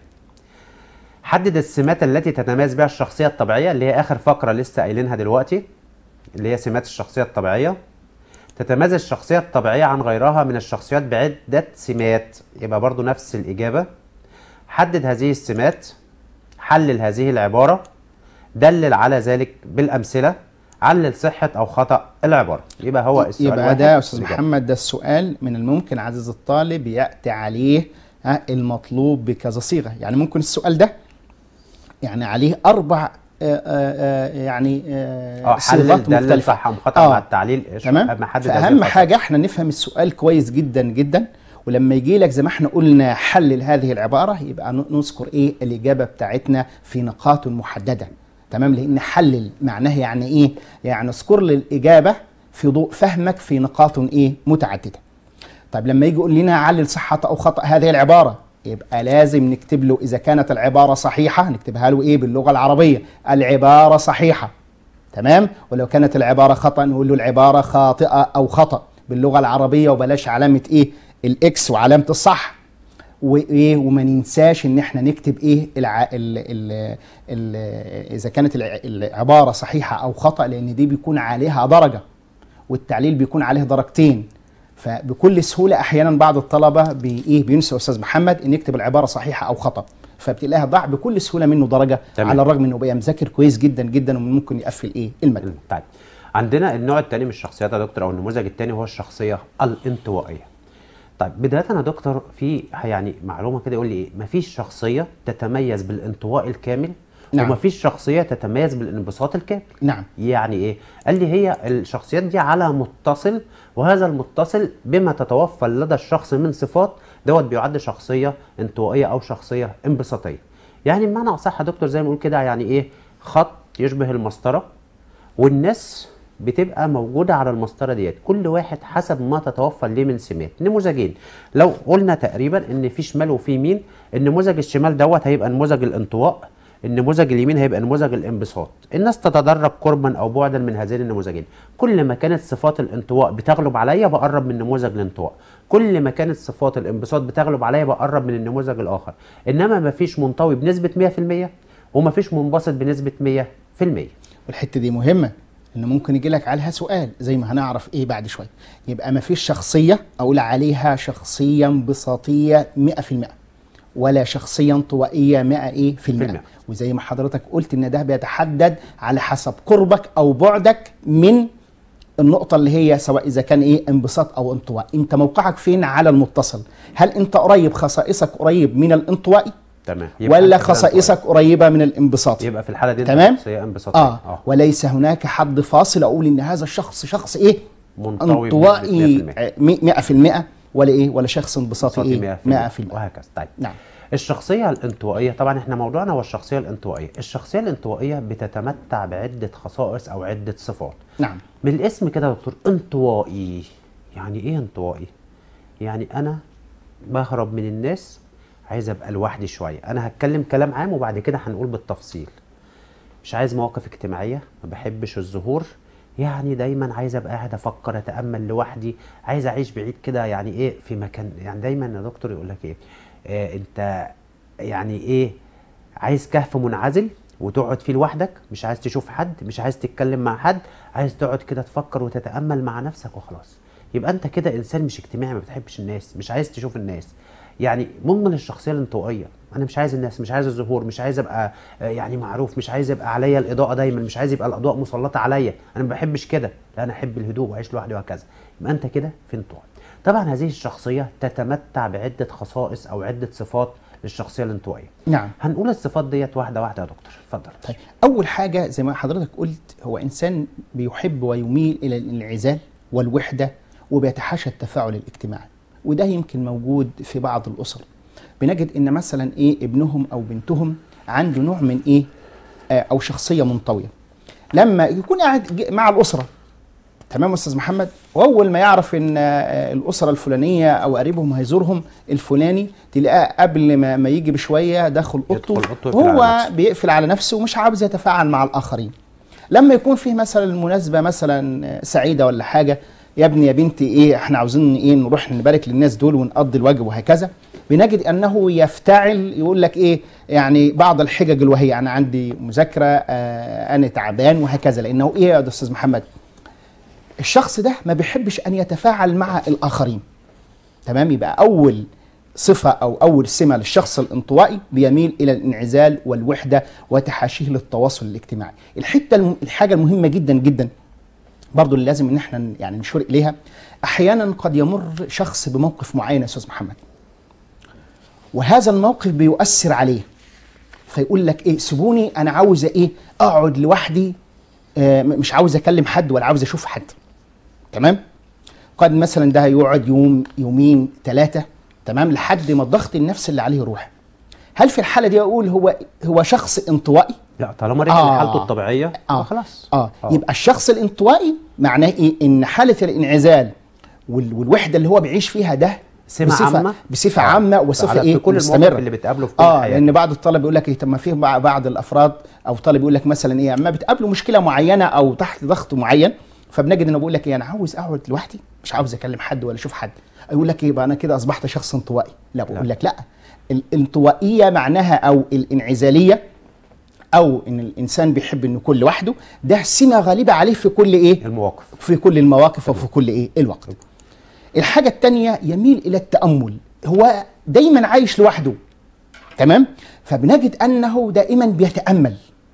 حدد السمات التي تتميز بها الشخصيه الطبيعيه اللي هي اخر فقره لسه قايلينها دلوقتي اللي هي سمات الشخصيه الطبيعيه تتميز الشخصيه الطبيعيه عن غيرها من الشخصيات بعده سمات يبقى برضو نفس الاجابه حدد هذه السمات حلل هذه العبارة دلل على ذلك بالأمثلة علل صحة أو خطأ العبارة يبقى هو السؤال يبقى واحد ده يا استاذ والإجابة. محمد ده السؤال من الممكن عزيز الطالب ياتي عليه ها، المطلوب بكذا صيغه يعني ممكن السؤال ده يعني عليه اربع آه، آه، آه، يعني آه، اه حلل صيغات دلل مختلفه صح أو خطأ آه. مع التعليل إيش تمام أما حدد هذه فاهم الخطأ. حاجه احنا نفهم السؤال كويس جدا جدا ولما يجي لك زي ما احنا قلنا حلل هذه العباره يبقى ن- نذكر ايه الاجابه بتاعتنا في نقاط محدده تمام لان حلل معناه يعني ايه يعني اذكر لي الاجابه في ضوء فهمك في نقاط ايه متعدده طيب لما يجي يقول لنا علل صحة أو خطأ هذه العبارة يبقى لازم نكتب له إذا كانت العبارة صحيحة نكتبها له إيه باللغة العربية العبارة صحيحة تمام ولو كانت العبارة خطأ نقول له العبارة خاطئة أو خطأ باللغة العربية وبلاش علامة إيه الإكس وعلامة الصح وايه وما ننساش ان احنا نكتب ايه الع... ال... ال... ال... اذا كانت الع... العباره صحيحه او خطا لان دي بيكون عليها درجه والتعليل بيكون عليه درجتين فبكل سهوله احيانا بعض الطلبه بي ايه بينسى استاذ محمد ان يكتب العباره صحيحه او خطا فبتلاقيها ضاع بكل سهوله منه درجه تمام. على الرغم انه بقى مذاكر كويس جدا جدا وممكن يقفل ايه المجال طيب عندنا النوع الثاني من الشخصيات يا دكتور أو النموذج الثاني هو الشخصية الانطوائية طيب بداية يا دكتور في يعني معلومة كده يقول لي إيه مفيش شخصية تتميز بالانطواء الكامل نعم. ومفيش شخصية تتميز بالانبساط الكامل نعم يعني ايه؟ قال لي هي الشخصيات دي على متصل وهذا المتصل بما تتوفر لدى الشخص من صفات دوت بيعد شخصيه انطوائيه او شخصيه انبساطيه. يعني بمعنى اصح يا دكتور زي ما نقول كده يعني ايه؟ خط يشبه المسطره والناس بتبقى موجوده على المسطره ديت كل واحد حسب ما تتوفر ليه من سمات نموذجين لو قلنا تقريبا ان في شمال وفي يمين النموذج الشمال دوت هيبقى نموذج الانطواء النموذج اليمين هيبقى نموذج الانبساط الناس تتدرج قربا او بعدا من هذين النموذجين كل ما كانت صفات الانطواء بتغلب عليا بقرب من نموذج الانطواء كل ما كانت صفات الانبساط بتغلب عليا بقرب من النموذج الاخر انما مفيش منطوي بنسبه 100% ومفيش منبسط بنسبه 100% والحته دي مهمه ان ممكن يجي لك عليها سؤال زي ما هنعرف ايه بعد شويه يبقى ما فيش شخصيه اقول عليها شخصيه انبساطيه 100% ولا شخصيه انطوائيه 100 ايه في المئة المئة. وزي ما حضرتك قلت ان ده بيتحدد على حسب قربك او بعدك من النقطة اللي هي سواء إذا كان إيه انبساط أو انطواء، أنت موقعك فين على المتصل؟ هل أنت قريب خصائصك قريب من الانطوائي تمام يبقى ولا أنت كده خصائصك قريبة من الانبساطي؟ يبقى في الحاله دي تمام؟ شخصيه انبساطيه اه وليس هناك حد فاصل اقول ان هذا الشخص شخص ايه منطوي انطوائي بنسبة 100%. آه، 100% ولا ايه ولا شخص انبساطي انبساطي ايه 100% 100% وهكذا طيب نعم الشخصية الانطوائية طبعا احنا موضوعنا هو الشخصية الانطوائية الشخصية الانطوائية بتتمتع بعدة خصائص او عدة صفات نعم من الاسم كده يا دكتور انطوائي يعني ايه انطوائي يعني انا بهرب من الناس عايز ابقى لوحدي شويه انا هتكلم كلام عام وبعد كده هنقول بالتفصيل مش عايز مواقف اجتماعيه ما بحبش الظهور يعني دايما عايز ابقى قاعد افكر اتامل لوحدي عايز اعيش بعيد كده يعني ايه في مكان يعني دايما يا دكتور يقول لك ايه آه انت يعني ايه عايز كهف منعزل وتقعد فيه لوحدك مش عايز تشوف حد مش عايز تتكلم مع حد عايز تقعد كده تفكر وتتامل مع نفسك وخلاص يبقى انت كده انسان مش اجتماعي ما بتحبش الناس مش عايز تشوف الناس يعني مضمن الشخصيه الانطوائيه انا مش عايز الناس مش عايز الظهور مش عايز ابقى آه، يعني معروف مش عايز يبقى عليا الاضاءه دايما مش عايز يبقى الاضواء مسلطه عليا انا ما بحبش كده لا انا احب الهدوء واعيش لوحدي وهكذا يبقى انت كده في انطواء طبعا هذه الشخصيه تتمتع بعده خصائص او عده صفات للشخصيه الانطوائيه نعم هنقول الصفات ديت واحده واحده يا دكتور اتفضل طيب اول حاجه زي ما حضرتك قلت هو انسان بيحب ويميل الى الانعزال والوحده وبيتحاشى التفاعل الاجتماعي وده يمكن موجود في بعض الاسر بنجد ان مثلا ايه ابنهم او بنتهم عنده نوع من ايه آه او شخصيه منطويه لما يكون قاعد ج- مع الاسره تمام يا استاذ محمد واول ما يعرف ان آه، الاسره الفلانيه او قريبهم هيزورهم الفلاني تلاقيه قبل ما, ما يجي بشويه داخل اوضته يدخل أوضته ويقفل على هو نفسه. بيقفل على نفسه ومش عاوز يتفاعل مع الاخرين لما يكون فيه مثلا المناسبه مثلا سعيده ولا حاجه يا ابني يا بنتي ايه احنا عاوزين ايه نروح نبارك للناس دول ونقضي الواجب وهكذا بنجد انه يفتعل يقول لك ايه يعني بعض الحجج الوهيه انا عندي مذاكره آه انا تعبان وهكذا لانه ايه يا استاذ محمد الشخص ده ما بيحبش ان يتفاعل مع الاخرين تمام يبقى اول صفه او اول سمه للشخص الانطوائي بيميل الى الانعزال والوحده وتحاشيه للتواصل الاجتماعي الحته الم... الحاجه المهمه جدا جدا برضو اللي لازم ان احنا يعني نشير اليها احيانا قد يمر شخص بموقف معين يا استاذ محمد وهذا الموقف بيؤثر عليه فيقول لك ايه سيبوني انا عاوز ايه اقعد لوحدي آه، م- مش عاوز اكلم حد ولا عاوز اشوف حد تمام قد مثلا ده يقعد يوم يومين ثلاثه تمام لحد ما الضغط النفسي اللي عليه يروح هل في الحاله دي اقول هو هو شخص انطوائي لا طالما رجع آه. لحالته الطبيعيه آه. خلاص اه يبقى الشخص الانطوائي معناه ايه ان حاله الانعزال وال- والوحده اللي هو بيعيش فيها ده سمة بصفة عامة؟ بصفه آه. عامه وصفه على- ايه في كل المواقف مستمره اللي بتقابله في كل اه حياته. لان بعض الطلبه يقول لك إيه طب ما في بع- بعض الافراد او طالب يقول لك مثلا ايه اما بتقابله مشكله معينه او تحت ضغط معين فبنجد انه بيقول لك ايه انا عاوز اقعد لوحدي مش عاوز اكلم حد ولا اشوف حد يقول لك ايه بقى انا كده اصبحت شخص انطوائي لا بقول لك لا الانطوائيه معناها او الانعزاليه او ان الانسان بيحب انه يكون لوحده ده سمه غالبه عليه في كل ايه المواقف في كل المواقف وفي كل ايه الوقت الحاجة التانية يميل إلى التأمل هو دايما عايش لوحده تمام فبنجد أنه دائما بيتأمل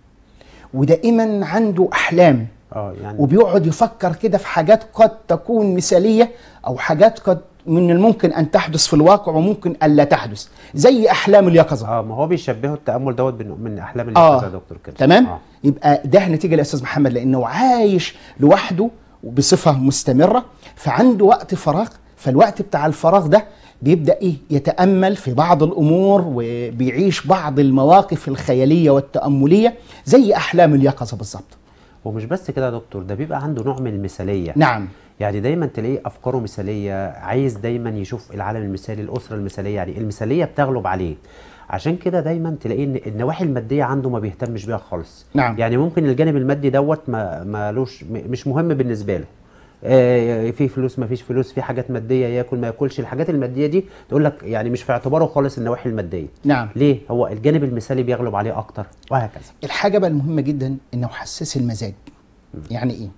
ودائما عنده أحلام اه يعني وبيقعد يفكر كده في حاجات قد تكون مثالية أو حاجات قد من الممكن أن تحدث في الواقع وممكن ألا تحدث زي أحلام اليقظة اه ما هو بيشبهوا التامل دوت بن- من احلام آه. اليقظه يا دكتور كده تمام آه. يبقى ده نتيجه لاستاذ محمد لانه عايش لوحده بصفه مستمره فعنده وقت فراغ فالوقت بتاع الفراغ ده بيبدا ايه يتامل في بعض الامور وبيعيش بعض المواقف الخياليه والتامليه زي احلام اليقظه بالظبط ومش بس كده يا دكتور ده بيبقى عنده نوع من المثاليه نعم يعني دايما تلاقيه افكاره مثاليه عايز دايما يشوف العالم المثالي الاسره المثاليه يعني المثاليه بتغلب عليه عشان كده دايما تلاقيه ان النواحي الماديه عنده ما بيهتمش بيها خالص نعم. يعني ممكن الجانب المادي دوت ما مالوش م- مش مهم بالنسبه له آه، في فلوس ما فيش فلوس في حاجات ماديه ياكل ما ياكلش الحاجات الماديه دي تقول لك يعني مش في اعتباره خالص النواحي الماديه نعم ليه هو الجانب المثالي بيغلب عليه اكتر وهكذا الحاجه بقى المهمه جدا انه حساس المزاج يعني ايه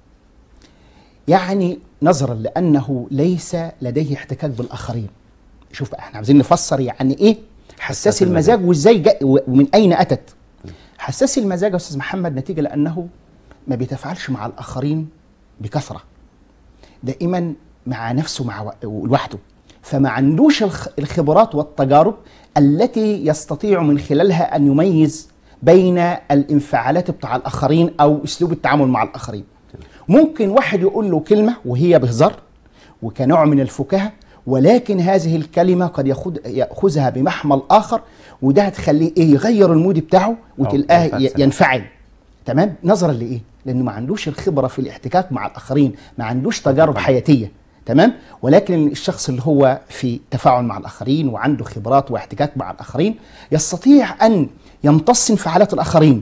يعني نظرا لانه ليس لديه احتكاك بالاخرين شوف بقى احنا عاوزين نفسر يعني ايه حساس حساس المزاج وازاي جاء ومن اين اتت حساس المزاج يا استاذ محمد نتيجه لانه ما بيتفاعلش مع الاخرين بكثره دائما مع نفسه مع و- لوحده فما عندوش الخ- الخبرات والتجارب التي يستطيع من خلالها ان يميز بين الانفعالات بتاع الاخرين او اسلوب التعامل مع الاخرين ممكن واحد يقول له كلمه وهي بهزار وكنوع من الفكاهه ولكن هذه الكلمه قد ياخذ ياخذها بمحمل اخر وده هتخليه ايه يغير المود بتاعه وتلقاه ي- ينفعل. ينفعل تمام نظرا لايه لانه ما عندوش الخبره في الاحتكاك مع الاخرين ما عندوش تجارب حياتيه تمام ولكن الشخص اللي هو في تفاعل مع الاخرين وعنده خبرات واحتكاك مع الاخرين يستطيع ان يمتص انفعالات الاخرين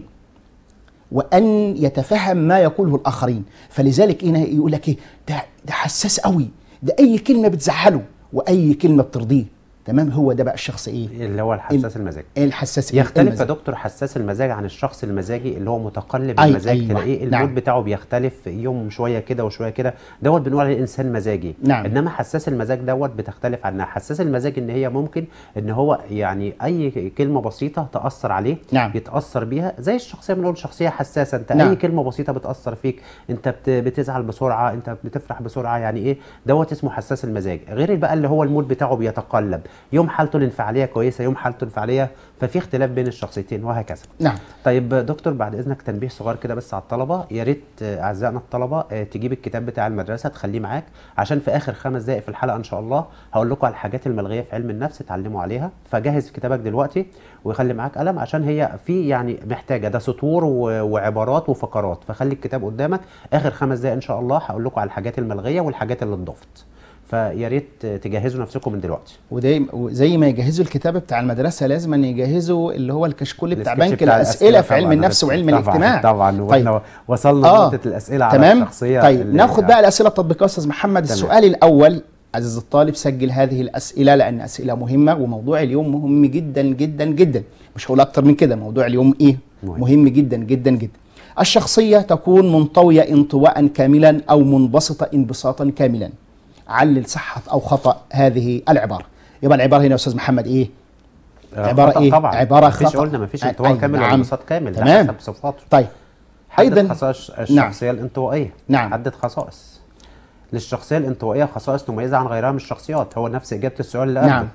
وان يتفهم ما يقوله الاخرين فلذلك هنا يقول لك ايه ده ده حساس قوي ده اي كلمه بتزعله واي كلمه بترضيه تمام هو ده بقى الشخص ايه اللي هو الحساس المزاج الحساس يختلف يا المزاج. دكتور حساس المزاج عن الشخص المزاجي اللي هو متقلب أي- المزاج أيوة. تلاقيه المود نعم. بتاعه بيختلف يوم شويه كده وشويه كده دوت بنقول عليه انسان مزاجي نعم. انما حساس المزاج دوت بتختلف عنها حساس المزاج ان هي ممكن ان هو يعني اي كلمه بسيطه تاثر عليه نعم. يتاثر بيها زي الشخصيه بنقول شخصيه حساسه انت نعم. اي كلمه بسيطه بتاثر فيك انت بت- بتزعل بسرعه انت بتفرح بسرعه يعني ايه دوت اسمه حساس المزاج غير بقى اللي هو المود بتاعه بيتقلب يوم حالته الانفعاليه كويسه يوم حالته الانفعاليه ففي اختلاف بين الشخصيتين وهكذا نعم طيب دكتور بعد اذنك تنبيه صغير كده بس على الطلبه يا ريت آه، اعزائنا الطلبه آه، تجيب الكتاب بتاع المدرسه تخليه معاك عشان في اخر خمس دقائق في الحلقه ان شاء الله هقول لكم على الحاجات الملغيه في علم النفس اتعلموا عليها فجهز كتابك دلوقتي وخلي معاك قلم عشان هي في يعني محتاجه ده سطور و- وعبارات وفقرات فخلي الكتاب قدامك اخر خمس دقائق ان شاء الله هقول لكم على الحاجات الملغيه والحاجات اللي اتضافت فيا ريت تجهزوا نفسكم من دلوقتي وده وزي ما يجهزوا الكتاب بتاع المدرسه لازم أن يجهزوا اللي هو الكشكول بتاع السكتش بنك بتاع الاسئله في علم طبعاً، النفس وعلم طبعاً الاجتماع طبعا واحنا وصلنا آه. لنقطه الاسئله على تمام الشخصيه طيب اللي- ناخد بقى الاسئله التطبيقيه يا استاذ محمد تمام. السؤال الاول عزيز الطالب سجل هذه الاسئله لان اسئله مهمه وموضوع اليوم مهم جدا جدا جدا مش هقول اكتر من كده موضوع اليوم ايه مهم. مهم جدا جدا جدا الشخصيه تكون منطويه انطواء كاملا او منبسطه انبساطا كاملا علل صحه او خطا هذه العباره يبقى العباره هنا يا استاذ محمد ايه آه، عبارة خطأ إيه؟ طبعا عبارة مفيش خطأ. قلنا مفيش أي- انطواء أي، كامل نعم. ولا انبساط كامل ده تمام. حسب صفاته طيب حدد أيضاً- خصائص نعم. الشخصيه الانطوائيه نعم. حدد خصائص للشخصيه الانطوائيه خصائص تميزها عن غيرها من الشخصيات هو نفس اجابه السؤال اللي قبله نعم.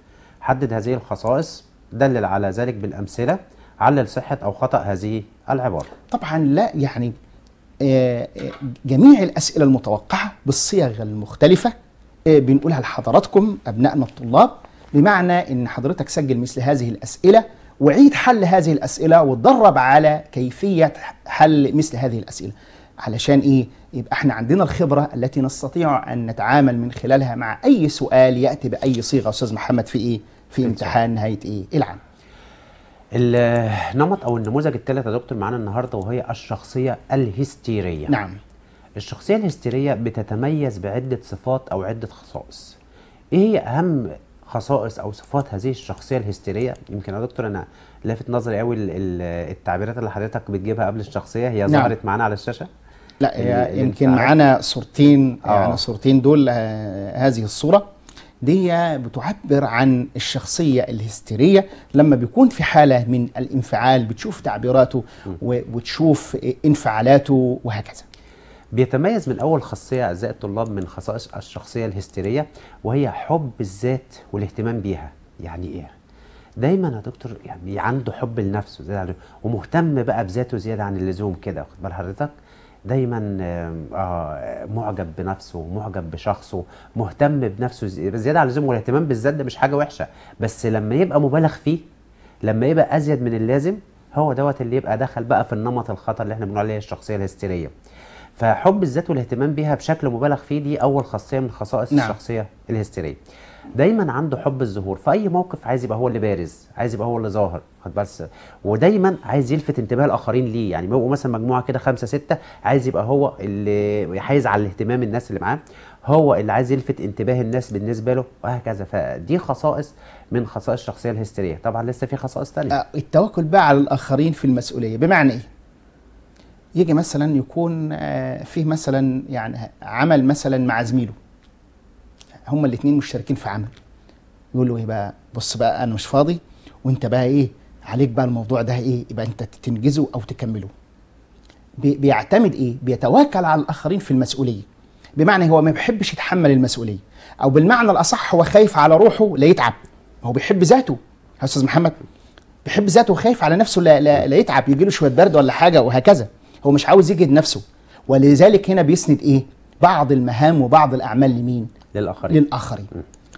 حدد هذه الخصائص دلل على ذلك بالامثله علل صحه او خطا هذه العباره طبعا لا يعني آه، آه، جميع الأسئلة المتوقعة بالصيغ المختلفة آه، بنقولها لحضراتكم أبنائنا الطلاب بمعنى أن حضرتك سجل مثل هذه الأسئلة وعيد حل هذه الأسئلة وتدرب على كيفية حل مثل هذه الأسئلة علشان إيه؟ يبقى احنا عندنا الخبرة التي نستطيع أن نتعامل من خلالها مع أي سؤال يأتي بأي صيغة أستاذ محمد في إيه؟ في امتحان نهاية إيه؟ العام النمط او النموذج الثالث يا دكتور معانا النهارده وهي الشخصيه الهستيريه نعم الشخصية الهستيرية بتتميز بعدة صفات أو عدة خصائص. إيه هي أهم خصائص أو صفات هذه الشخصية الهستيرية؟ يمكن يا دكتور أنا لافت نظري قوي ال- ال- التعبيرات اللي حضرتك بتجيبها قبل الشخصية هي نعم. ظهرت معانا على الشاشة. لا ال- هي يمكن الانفعال. معانا صورتين آه. يعني صورتين دول آه، هذه الصورة دي بتعبر عن الشخصية الهستيرية لما بيكون في حالة من الانفعال بتشوف تعبيراته و- وتشوف انفعالاته وهكذا بيتميز من أول خاصية أعزائي الطلاب من خصائص الشخصية الهستيرية وهي حب الذات والاهتمام بيها. يعني إيه؟ دايما يا دكتور يعني عنده حب لنفسه زيادة عن ومهتم بقى بذاته زيادة عن اللزوم كده واخد بال حضرتك؟ دايما آم، آه معجب بنفسه معجب بشخصه مهتم بنفسه زي- زيادة عن اللزوم والاهتمام بالذات ده مش حاجة وحشة بس لما يبقى مبالغ فيه لما يبقى أزيد من اللازم هو دوت اللي يبقى دخل بقى في النمط الخطر اللي احنا بنقول عليه الشخصية الهستيرية فحب الذات والاهتمام بيها بشكل مبالغ فيه دي اول خاصيه من خصائص نعم. الشخصيه الهستيريه دايما عنده حب الظهور في اي موقف عايز يبقى هو اللي بارز عايز يبقى هو اللي ظاهر خد بس ودايما عايز يلفت انتباه الاخرين ليه يعني بيبقوا مثلا مجموعه كده خمسه سته عايز يبقى هو اللي حايز على الاهتمام الناس اللي معاه هو اللي عايز يلفت انتباه الناس بالنسبه له وهكذا فدي خصائص من خصائص الشخصيه الهستيريه طبعا لسه في خصائص تانية آه، التوكل بقى على الآخرين في المسؤولية بمعنى إيه؟ يجي مثلا يكون آه، فيه مثلا يعني عمل مثلا مع زميله هما الاثنين مشتركين في عمل يقول له ايه بقى بص بقى انا مش فاضي وانت بقى ايه عليك بقى الموضوع ده ايه يبقى انت تنجزه او تكمله بي- بيعتمد ايه بيتواكل على الاخرين في المسؤوليه بمعنى هو ما بيحبش يتحمل المسؤوليه او بالمعنى الاصح هو خايف على روحه لا يتعب ما هو بيحب ذاته يا استاذ محمد بيحب ذاته وخايف على نفسه لا, لا, لا يتعب يجي له شويه برد ولا حاجه وهكذا هو مش عاوز يجهد نفسه ولذلك هنا بيسند ايه بعض المهام وبعض الاعمال لمين للاخرين للاخرين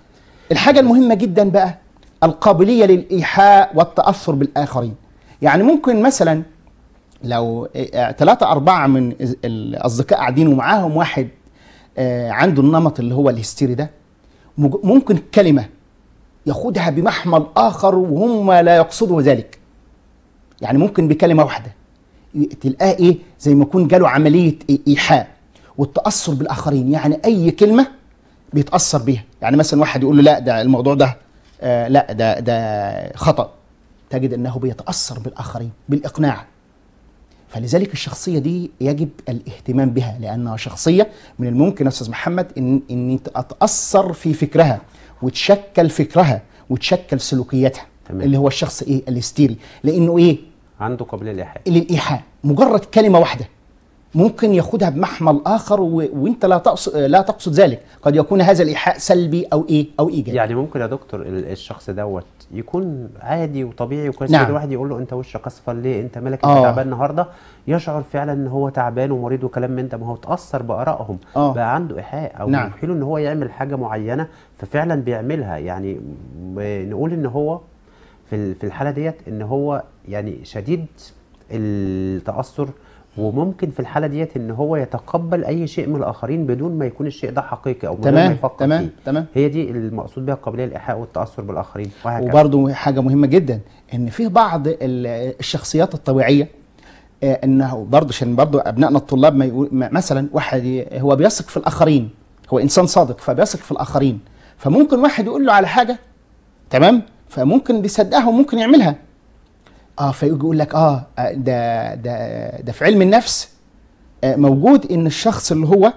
الحاجة المهمة جدا بقى القابلية للإيحاء والتأثر بالآخرين يعني ممكن مثلا لو ثلاثة أربعة من ال- الأصدقاء قاعدين ومعاهم واحد آه، عنده النمط اللي هو الهستيري ده مج- ممكن كلمة ياخدها بمحمل آخر وهم لا يقصدوا ذلك يعني ممكن بكلمة واحدة ي- تلقاه إيه زي ما يكون جاله عملية إي- إيحاء والتأثر بالآخرين يعني أي كلمة بيتأثر بيها يعني مثلا واحد يقول له لا ده الموضوع ده آه لا ده ده خطأ تجد أنه بيتأثر بالآخرين بالإقناع فلذلك الشخصية دي يجب الاهتمام بها لأنها شخصية من الممكن يا أستاذ محمد إن إن أتأثر في فكرها وتشكل فكرها وتشكل سلوكياتها تمام. اللي هو الشخص إيه الهستيري لأنه إيه عنده قابليه للايحاء للإيحاء مجرد كلمة واحدة ممكن ياخدها بمحمل آخر و... وأنت لا تقصد لا تقصد ذلك قد يكون هذا الإيحاء سلبي أو إيه أو إيجابي يعني ممكن يا دكتور ال- الشخص دوت يكون عادي وطبيعي وكويس نعم. نعم. الواحد يقول له انت وشك اصفر ليه انت مالك انت آه. تعبان النهارده يشعر فعلا ان هو تعبان ومريض وكلام من ده ما هو اتاثر بارائهم آه. بقى عنده ايحاء او نعم. نعم. له ان هو يعمل حاجه معينه ففعلا بيعملها يعني م- نقول ان هو في ال- في الحاله ديت ان هو يعني شديد التاثر وممكن في الحاله ديت ان هو يتقبل اي شيء من الاخرين بدون ما يكون الشيء ده حقيقي او من غير ما تمام يفكر تمام فيه تمام هي دي المقصود بها القابليه للايحاء والتاثر بالاخرين وهكذا وبرضه حاجة مهمة جدا إن في بعض ال- الشخصيات الطبيعية آه، انه برضه عشان برضه ابنائنا الطلاب ما يقول ما- مثلا واحد ي- هو بيثق في الاخرين هو انسان صادق فبيثق في الاخرين فممكن واحد يقول له على حاجه تمام فممكن بيصدقها وممكن يعملها اه فيجي يقول لك اه آه، ده ده ده في علم النفس آه، موجود ان الشخص اللي هو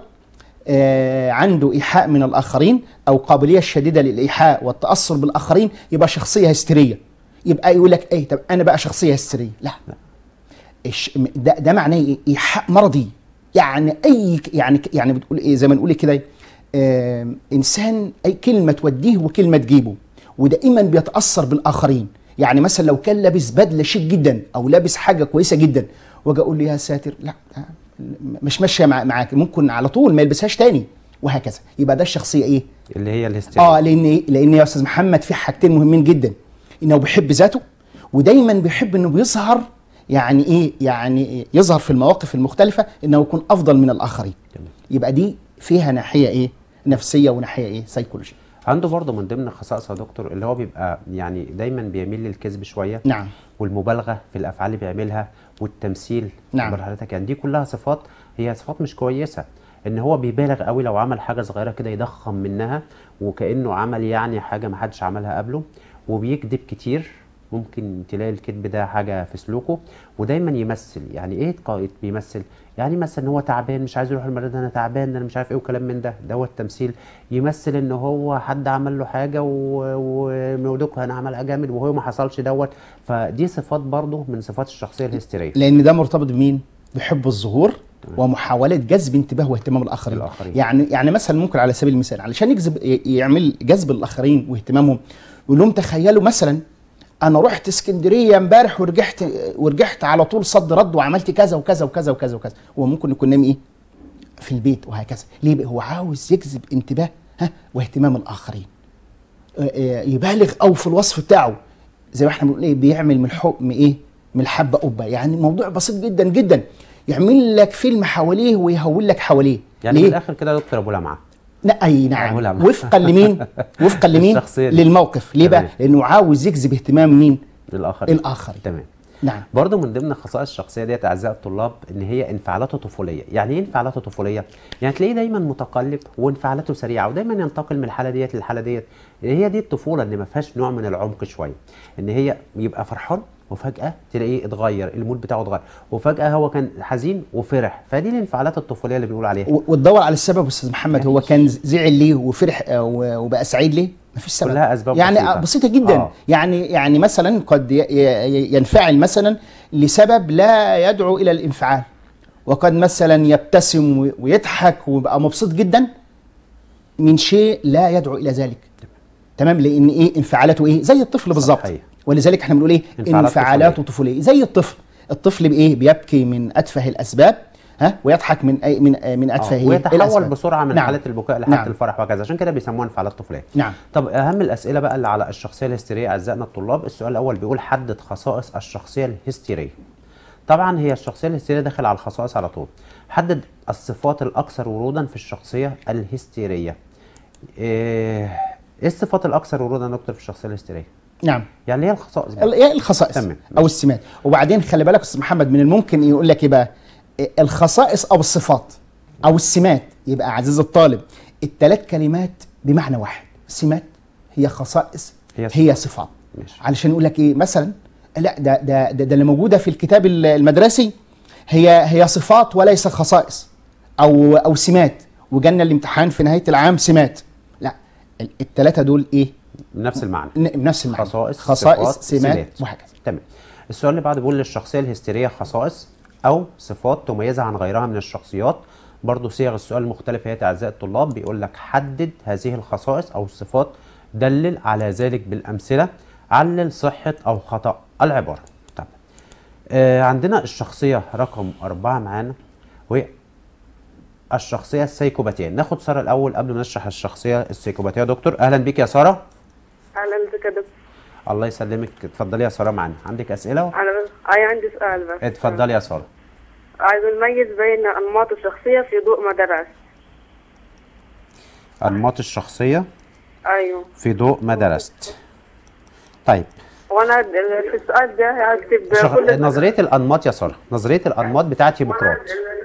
آه، عنده ايحاء من الاخرين او قابليه شديده للايحاء والتاثر بالاخرين يبقى شخصيه هستيريه يبقى يقول لك ايه طب انا بقى شخصيه هستيريه لا الش- ده ده معناه ايه ايحاء مرضي يعني اي ك- يعني ك- يعني بتقول ايه زي ما نقول كده آم، انسان اي كلمه توديه وكلمه تجيبه ودائما بيتاثر بالاخرين يعني مثلا لو كان لابس بدله شيك جدا او لابس حاجه كويسه جدا واجي اقول له يا ساتر لا ده مش ماشيه مع- معاك ممكن على طول ما يلبسهاش تاني وهكذا يبقى ده الشخصيه ايه اللي هي الهستيريا اه لان لان يا استاذ محمد في حاجتين مهمين جدا انه بيحب ذاته ودايما بيحب انه بيظهر يعني ايه يعني يظهر في المواقف المختلفه انه يكون افضل من الاخرين تمام. يبقى دي فيها ناحيه ايه نفسيه وناحيه ايه سيكولوجيه عنده برضه من ضمن خصائصه يا دكتور اللي هو بيبقى يعني دايما بيميل للكذب شويه نعم والمبالغه في الافعال اللي بيعملها والتمثيل نعم. خد بال حضرتك يعني دي كلها صفات هي صفات مش كويسه ان هو بيبالغ قوي لو عمل حاجه صغيره كده يضخم منها وكانه عمل يعني حاجه ما حدش عملها قبله وبيكذب كتير ممكن تلاقي الكذب ده حاجه في سلوكه ودايما يمثل يعني ايه قائد بيمثل يعني مثلا ان هو تعبان مش عايز يروح المريض انا تعبان انا مش عارف ايه وكلام من ده دوت تمثيل يمثل ان هو حد عمل له حاجه ومودوكو انا عملها جامد وهو ما حصلش دوت فدي صفات برضه من صفات الشخصيه الهستيريه لان ده مرتبط بمين بحب الظهور ومحاوله جذب انتباه واهتمام الاخرين الآخرين. يعني يعني مثلا ممكن على سبيل المثال علشان يجذب ي- يعمل جذب الاخرين واهتمامهم يقول لهم تخيلوا مثلا انا رحت اسكندريه امبارح ورجعت ورجعت على طول صد رد وعملت كذا وكذا وكذا وكذا وكذا هو ممكن يكون نام ايه في البيت وهكذا ليه بقى؟ هو عاوز يجذب انتباه ها واهتمام الاخرين آه، آه، يبالغ او في الوصف بتاعه زي ما احنا بنقول ايه بيعمل من الحكم ايه من الحبه قبه يعني موضوع بسيط جدا جدا يعمل لك فيلم حواليه ويهول لك حواليه يعني من ليه؟ الاخر كده يا دكتور ابو لمعه لا اي نعم أبو لمعة. وفقا لمين وفقا لمين الشخصية دي. للموقف ليه بقى تمام. لانه عاوز يجذب اهتمام مين للاخرين الاخرين تمام نعم برضه من ضمن خصائص الشخصيه ديت اعزائي الطلاب ان هي انفعالاته طفوليه يعني ايه انفعالاته طفوليه يعني تلاقيه دايما متقلب وانفعالاته سريعه ودايما ينتقل من الحاله ديت للحاله ديت هي دي الطفوله ان ما فيهاش نوع من العمق شويه ان هي يبقى فرحان وفجاه تلاقيه اتغير المود بتاعه اتغير وفجاه هو كان حزين وفرح فدي الانفعالات الطفوليه اللي بنقول عليها و- وتدور على السبب استاذ محمد هو مفيش. كان زعل ليه وفرح آه، و- وبقى سعيد ليه مفيش سبب كلها أسباب يعني بسيطة. بسيطة, بسيطة جدا آه. آه. يعني يعني مثلا قد ي- ي- ينفعل مثلا لسبب لا يدعو الى الانفعال وقد مثلا يبتسم و- ويضحك ويبقى مبسوط جدا من شيء لا يدعو الى ذلك تمام لان ايه انفعالاته ايه زي الطفل بالظبط صحيح. ولذلك احنا بنقول ايه انفعالات انفعالاته طفوليه زي الطفل الطفل بايه بيبكي من اتفه الاسباب ها ويضحك من أي من آه، من آه، اتفاهه إلى ويتحول أسفل. بسرعه من نعم. حاله البكاء لحاله نعم. الفرح وهكذا عشان كده بيسموها انفعالات طفوليه نعم طب اهم الاسئله بقى اللي على الشخصيه الهستيريه اعزائنا الطلاب السؤال الاول بيقول حدد خصائص الشخصيه الهستيريه طبعا هي الشخصيه الهستيريه داخل على الخصائص على طول حدد الصفات الاكثر ورودا في الشخصيه الهستيريه ايه إيه الصفات الاكثر ورودا يا دكتور في الشخصيه الهستيريه نعم يعني اللي هي الخصائص بقى. ال- إيه الخصائص تمام. او السمات وبعدين خلي بالك يا استاذ محمد من الممكن يقول لك ايه بقى إيه الخصائص او الصفات او السمات يبقى عزيز الطالب الثلاث كلمات بمعنى واحد سمات هي خصائص هي هي, صفات. هي صفات ماشي. علشان يقول لك ايه مثلا لا ده ده ده, ده اللي موجوده في الكتاب ال- المدرسي هي هي صفات وليس خصائص او او سمات وجالنا الامتحان في نهايه العام سمات لا الثلاثه دول ايه نفس المعنى ن- نفس المعنى خصائص خصائص صفات، سمات وهكذا تمام السؤال اللي بعده بيقول للشخصيه الهستيريه خصائص او صفات تميزها عن غيرها من الشخصيات برضه صيغ السؤال مختلفه يا اعزائي الطلاب بيقول لك حدد هذه الخصائص او الصفات دلل على ذلك بالامثله علل صحه او خطا العباره طب آه عندنا الشخصيه رقم أربعة معانا وهي الشخصيه السيكوباتيه ناخد ساره الاول قبل ما نشرح الشخصيه السيكوباتيه يا دكتور اهلا بيك يا ساره اهلا بك يا دكتور الله يسلمك اتفضلي يا ساره معانا عندك اسئله انا بس اي عندي سؤال بس اتفضلي يا ساره عايز نميز بين انماط الشخصيه في ضوء ما درس انماط الشخصيه ايوه في ضوء ما درست طيب وانا د- في السؤال ده هكتب شخ... كل نظريه الانماط يا ساره نظريه الانماط بتاعت هيبوقراط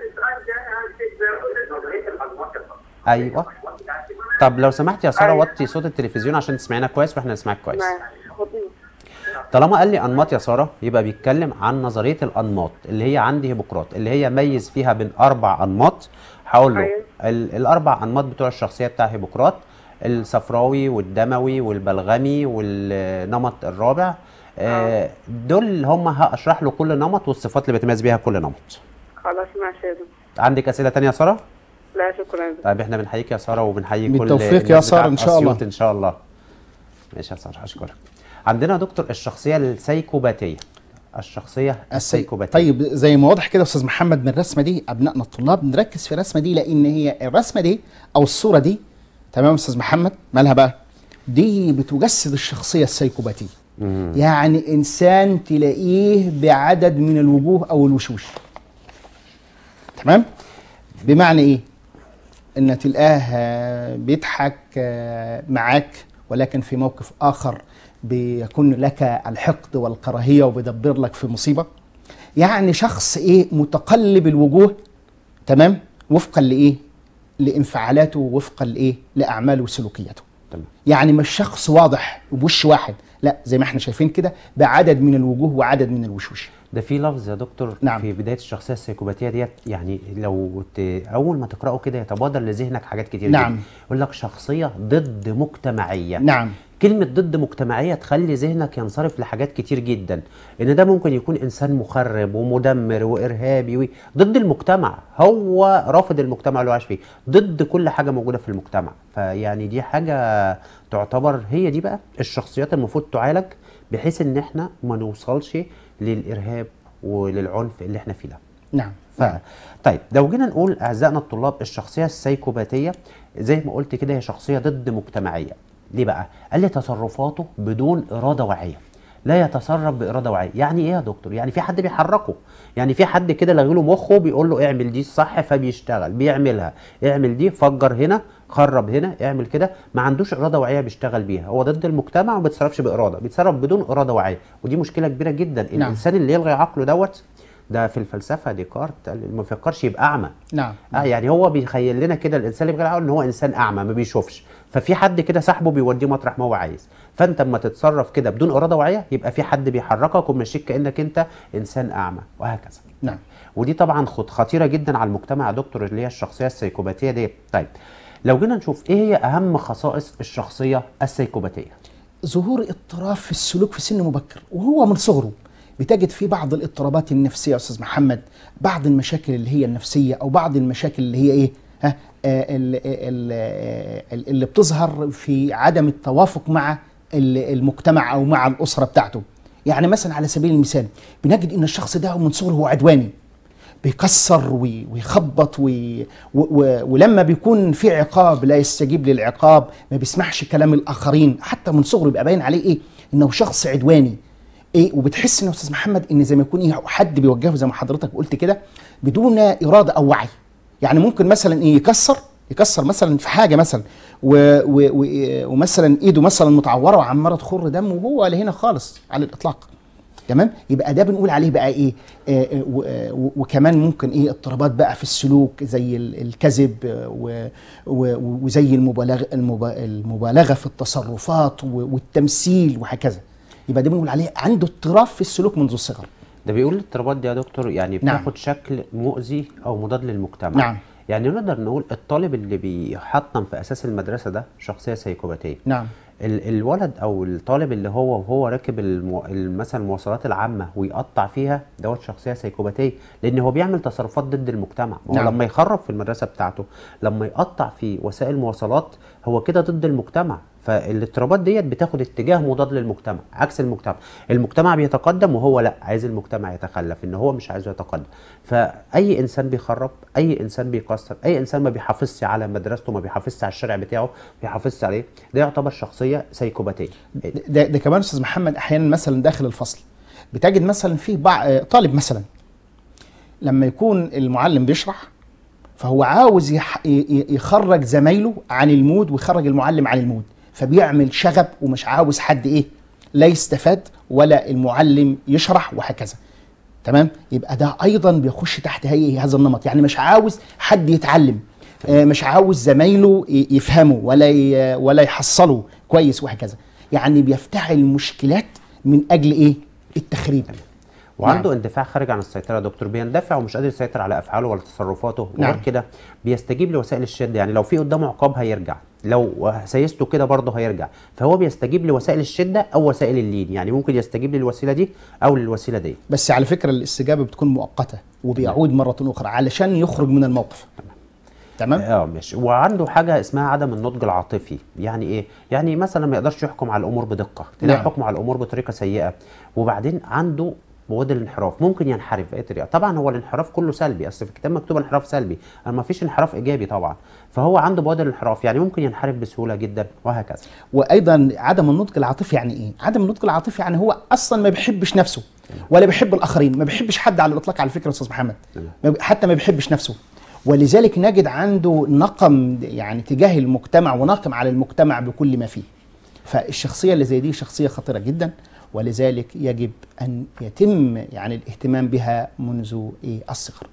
ايوه طب لو سمحت يا ساره أيوة. وطي صوت التلفزيون عشان تسمعينا كويس واحنا نسمعك كويس ماشي خطير. طالما قال لي انماط يا ساره يبقى بيتكلم عن نظريه الانماط اللي هي عند هيبوقراط اللي هي ميز فيها بين اربع انماط هقول له أيوة. ال- الاربع انماط بتوع الشخصيه بتاع هيبوقراط الصفراوي والدموي والبلغمي والنمط الرابع آه، دول اللي هم هشرح له كل نمط والصفات اللي بيتميز بيها كل نمط خلاص ماشي يا دكتور عندك اسئله تانية يا ساره لا شكرا يا دكتور. طيب احنا بنحييك يا ساره وبنحيي كل بالتوفيق يا الناس سارة بتاعت إن شاء الله. أسيوط ان شاء الله ماشي يا ساره اشكرك عندنا يا دكتور الشخصيه السيكوباتيه الشخصيه السيكوباتيه طيب زي ما واضح كده يا استاذ محمد من الرسمه دي ابنائنا الطلاب نركز في الرسمه دي لان هي الرسمه دي او الصوره دي تمام يا استاذ محمد مالها بقى دي بتجسد الشخصيه السيكوباتيه يعني انسان تلاقيه بعدد من الوجوه او الوشوش تمام بمعنى ايه ان تلقاه آه، بيضحك آه، معاك ولكن في موقف اخر بيكون لك الحقد والكراهيه وبيدبر لك في مصيبه يعني شخص ايه متقلب الوجوه تمام وفقا لايه لانفعالاته وفقا لايه لاعماله وسلوكياته تمام. يعني مش شخص واضح بوش واحد لا زي ما احنا شايفين كده بعدد من الوجوه وعدد من الوشوش ده في لفظ يا دكتور نعم. في بدايه الشخصيه السيكوباتيه ديت يعني لو ت... اول ما تقراه كده يتبادر لذهنك حاجات كتير نعم. جدا يقول لك شخصيه ضد مجتمعيه نعم كلمة ضد مجتمعية تخلي ذهنك ينصرف لحاجات كتير جدا ان ده ممكن يكون انسان مخرب ومدمر وارهابي و... ضد المجتمع هو رافض المجتمع اللي هو عايش فيه ضد كل حاجة موجودة في المجتمع فيعني دي حاجة تعتبر هي دي بقى الشخصيات المفروض تعالج بحيث ان احنا ما نوصلش للارهاب وللعنف اللي احنا فيه ده نعم ف... طيب لو جينا نقول اعزائنا الطلاب الشخصيه السيكوباتيه زي ما قلت كده هي شخصيه ضد مجتمعيه ليه بقى قال لي تصرفاته بدون اراده واعيه لا يتصرف باراده واعيه يعني ايه يا دكتور يعني في حد بيحركه يعني في حد كده له مخه بيقول له اعمل دي صح فبيشتغل بيعملها اعمل دي فجر هنا خرب هنا اعمل كده ما عندوش اراده واعيه بيشتغل بيها هو ضد المجتمع وما بيتصرفش باراده بيتصرف بدون اراده واعيه ودي مشكله كبيره جدا نعم. الانسان اللي يلغي عقله دوت ده في الفلسفه ديكارت قال ما بيفكرش يبقى اعمى نعم اه يعني هو بيخيل لنا كده الانسان اللي بيغير عقله ان هو انسان اعمى ما بيشوفش ففي حد كده صاحبه بيوديه مطرح ما هو عايز فانت اما تتصرف كده بدون اراده واعيه يبقى في حد بيحركك ومشيك كانك انت انسان اعمى وهكذا نعم ودي طبعا خط خطيره جدا على المجتمع يا دكتور اللي هي الشخصيه السيكوباتيه دي طيب لو جينا نشوف ايه هي اهم خصائص الشخصيه السيكوباتيه ظهور اضطراب في السلوك في سن مبكر وهو من صغره بتجد في بعض الاضطرابات النفسيه يا استاذ محمد بعض المشاكل اللي هي النفسيه او بعض المشاكل اللي هي ايه ها آه، ال- ال- ال- اللي بتظهر في عدم التوافق مع ال- المجتمع او مع الاسره بتاعته يعني مثلا على سبيل المثال بنجد ان الشخص ده من صغره هو عدواني بيكسر وي- ويخبط وي و و ولما بيكون في عقاب لا يستجيب للعقاب ما بيسمعش كلام الاخرين حتى من صغره بيبقى باين عليه ايه انه شخص عدواني ايه وبتحس ان يا استاذ محمد ان زي ما يكون ايه حد بيوجهه زي ما حضرتك قلت كده بدون اراده او وعي يعني ممكن مثلا ايه يكسر يكسر مثلا في حاجه مثلا و و و ومثلا ايده مثلا متعوره وعماله تخر دم وهو لا هنا خالص على الاطلاق تمام يبقى ده بنقول عليه بقى ايه آه آه و- آه و- وكمان ممكن ايه اضطرابات بقى في السلوك زي ال- الكذب آه، و- و- وزي المبالغه المبا- المبالغه في التصرفات و- والتمثيل وهكذا يبقى ده بنقول عليه عنده اضطراب في السلوك منذ الصغر ده بيقول الاضطرابات دي يا دكتور يعني نعم. بتاخد شكل مؤذي او مضاد للمجتمع نعم. يعني نقدر نقول الطالب اللي بيحطم في اساس المدرسه ده شخصيه سيكوباتيه نعم ال- الولد او الطالب اللي هو وهو راكب المو... ال- مثلا المواصلات العامه ويقطع فيها دوت شخصيه سيكوباتيه لان هو بيعمل تصرفات ضد المجتمع ما هو نعم. لما يخرب في المدرسه بتاعته لما يقطع في وسائل المواصلات هو كده ضد المجتمع فالاضطرابات ديت بتاخد اتجاه مضاد للمجتمع عكس المجتمع المجتمع بيتقدم وهو لا عايز المجتمع يتخلف ان هو مش عايزه يتقدم فاي انسان بيخرب اي انسان بيكسر اي انسان ما بيحافظش على مدرسته ما بيحافظش على الشارع بتاعه ما بيحافظش عليه ده يعتبر شخصيه سيكوباتيه ده, ده كمان استاذ محمد احيانا مثلا داخل الفصل بتجد مثلا في بعض طالب مثلا لما يكون المعلم بيشرح فهو عاوز يح... ي- ي- يخرج زمايله عن المود ويخرج المعلم عن المود فبيعمل شغب ومش عاوز حد ايه لا يستفاد ولا المعلم يشرح وهكذا تمام يبقى ده ايضا بيخش تحت هي هذا النمط يعني مش عاوز حد يتعلم آه، مش عاوز زمايله ي- يفهموا ولا ي- ولا يحصلوا كويس وهكذا يعني بيفتعل مشكلات من اجل ايه التخريب وعنده نعم. اندفاع خارج عن السيطره يا دكتور بيندفع ومش قادر يسيطر على افعاله ولا تصرفاته وغير نعم. كده بيستجيب لوسائل الشد يعني لو في قدامه عقاب هيرجع لو سيسته كده برضه هيرجع فهو بيستجيب لوسائل الشده او وسائل اللين يعني ممكن يستجيب للوسيله دي او للوسيله دي بس على فكره الاستجابه بتكون مؤقته وبيعود مره اخرى علشان يخرج من الموقف تمام اه ماشي وعنده حاجه اسمها عدم النضج العاطفي يعني ايه يعني مثلا ما يقدرش يحكم على الامور بدقه تلاقي نعم. حكمه على الامور بطريقه سيئه وبعدين عنده مواد الانحراف ممكن ينحرف باي طريقه طبعا هو الانحراف كله سلبي اصل في الكتاب مكتوب انحراف سلبي اما ما فيش انحراف ايجابي طبعا فهو عنده مواد الانحراف يعني ممكن ينحرف بسهوله جدا وهكذا وايضا عدم النضج العاطفي يعني ايه عدم النضج العاطفي يعني هو اصلا ما بيحبش نفسه ولا بيحب الاخرين ما بيحبش حد على الاطلاق على فكره يا استاذ محمد ما بي- حتى ما بيحبش نفسه ولذلك نجد عنده نقم يعني تجاه المجتمع ونقم على المجتمع بكل ما فيه فالشخصيه اللي زي دي شخصيه خطيره جدا ولذلك يجب ان يتم يعني الاهتمام بها منذ إيه الصغر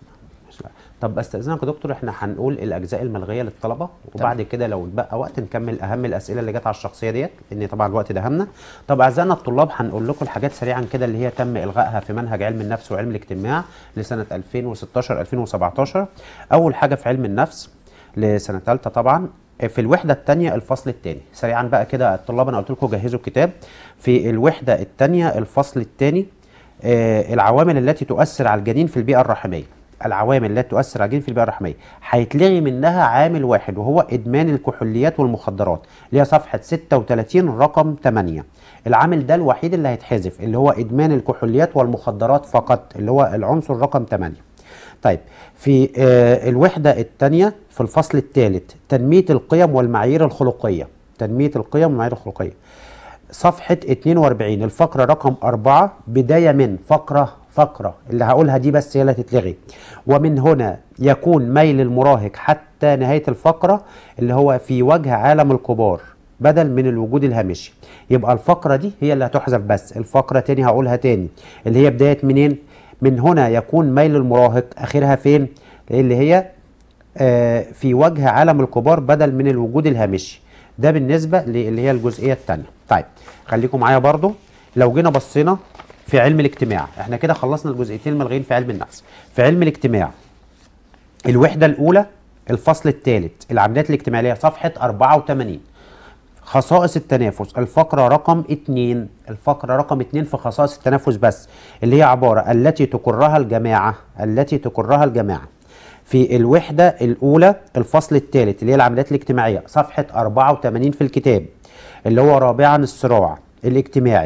طب استاذنك يا دكتور احنا هنقول الاجزاء الملغيه للطلبه وبعد كده لو اتبقى وقت نكمل اهم الاسئله اللي جت على الشخصيه ديت لان طبعا الوقت ده همنا طب اعزائنا الطلاب هنقول لكم الحاجات سريعا كده اللي هي تم الغائها في منهج علم النفس وعلم الاجتماع لسنه 2016 2017 اول حاجه في علم النفس لسنه ثالثه طبعا في الوحده الثانيه الفصل الثاني سريعا بقى كده الطلاب انا قلت لكم جهزوا الكتاب في الوحده الثانيه الفصل الثاني آه، العوامل التي تؤثر على الجنين في البيئه الرحميه العوامل التي تؤثر على الجنين في البيئه الرحميه هيتلغي منها عامل واحد وهو ادمان الكحوليات والمخدرات اللي هي صفحه 36 رقم 8 العامل ده الوحيد اللي هيتحذف اللي هو ادمان الكحوليات والمخدرات فقط اللي هو العنصر رقم 8 طيب في آه، الوحده الثانيه في الفصل الثالث تنميه القيم والمعايير الخلقيه تنميه القيم والمعايير الخلقيه صفحة 42 الفقرة رقم 4 بداية من فقرة فقرة اللي هقولها دي بس هي اللي هتتلغي ومن هنا يكون ميل المراهق حتى نهاية الفقرة اللي هو في وجه عالم الكبار بدل من الوجود الهامشي يبقى الفقرة دي هي اللي هتحذف بس الفقرة تاني هقولها تاني اللي هي بداية منين من هنا يكون ميل المراهق آخرها فين اللي هي آه، في وجه عالم الكبار بدل من الوجود الهامشي ده بالنسبة اللي هي الجزئية الثانية طيب خليكم معايا برضو لو جينا بصينا في علم الاجتماع احنا كده خلصنا الجزئيتين الملغيين في علم النفس في علم الاجتماع الوحدة الأولى الفصل الثالث العمليات الاجتماعية صفحة 84 خصائص التنافس الفقرة رقم 2 الفقرة رقم 2 في خصائص التنافس بس اللي هي عبارة التي تقرها الجماعة التي تقرها الجماعة في الوحدة الأولى الفصل الثالث اللي هي العمليات الاجتماعية صفحة 84 في الكتاب اللي هو رابعا الصراع الاجتماعي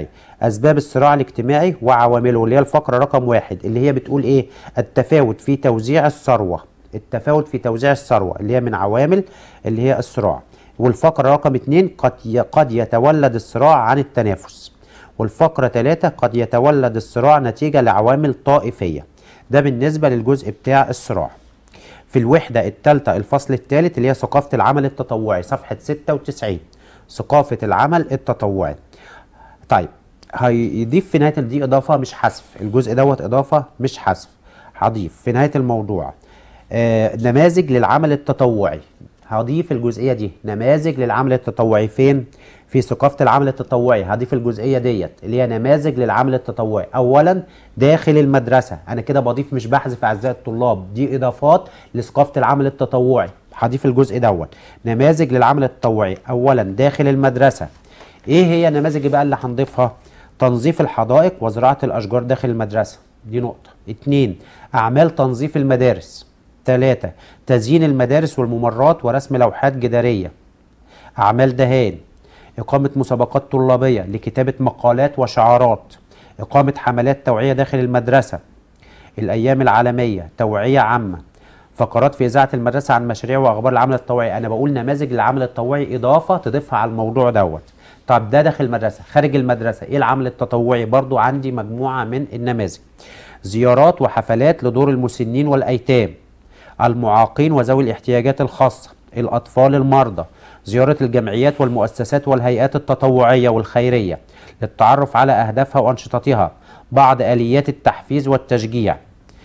اسباب الصراع الاجتماعي وعوامله اللي هي الفقره رقم واحد اللي هي بتقول ايه التفاوت في توزيع الثروه التفاوت في توزيع الثروه اللي هي من عوامل اللي هي الصراع والفقره رقم اتنين قد ي- قد يتولد الصراع عن التنافس والفقره ثلاثة قد يتولد الصراع نتيجه لعوامل طائفيه ده بالنسبه للجزء بتاع الصراع في الوحدة الثالثة الفصل الثالث اللي هي ثقافة العمل التطوعي صفحة 96 ثقافة العمل التطوعي طيب هيضيف في نهاية دي إضافة مش حذف الجزء دوت إضافة مش حذف هضيف في نهاية الموضوع آه نماذج للعمل التطوعي هضيف الجزئية دي نماذج للعمل التطوعي فين؟ في ثقافة العمل التطوعي هضيف الجزئية ديت اللي هي نماذج للعمل التطوعي أولا داخل المدرسة أنا كده بضيف مش بحذف أعزائي الطلاب دي إضافات لثقافة العمل التطوعي هضيف الجزء دوت نماذج للعمل التطوعي أولا داخل المدرسة إيه هي النماذج بقى اللي هنضيفها؟ تنظيف الحدائق وزراعة الأشجار داخل المدرسة دي نقطة اتنين أعمال تنظيف المدارس تلاتة تزيين المدارس والممرات ورسم لوحات جدارية أعمال دهان إقامة مسابقات طلابية لكتابة مقالات وشعارات إقامة حملات توعية داخل المدرسة الأيام العالمية توعية عامة فقرات في إذاعة المدرسة عن مشاريع وأخبار العمل التطوعي أنا بقول نماذج للعمل التطوعي إضافة تضيفها على الموضوع دوت طب ده داخل المدرسة خارج المدرسة إيه العمل التطوعي برضو عندي مجموعة من النماذج زيارات وحفلات لدور المسنين والأيتام المعاقين وذوي الاحتياجات الخاصة الأطفال المرضى زيارة الجمعيات والمؤسسات والهيئات التطوعية والخيرية للتعرف على أهدافها وأنشطتها بعض آليات التحفيز والتشجيع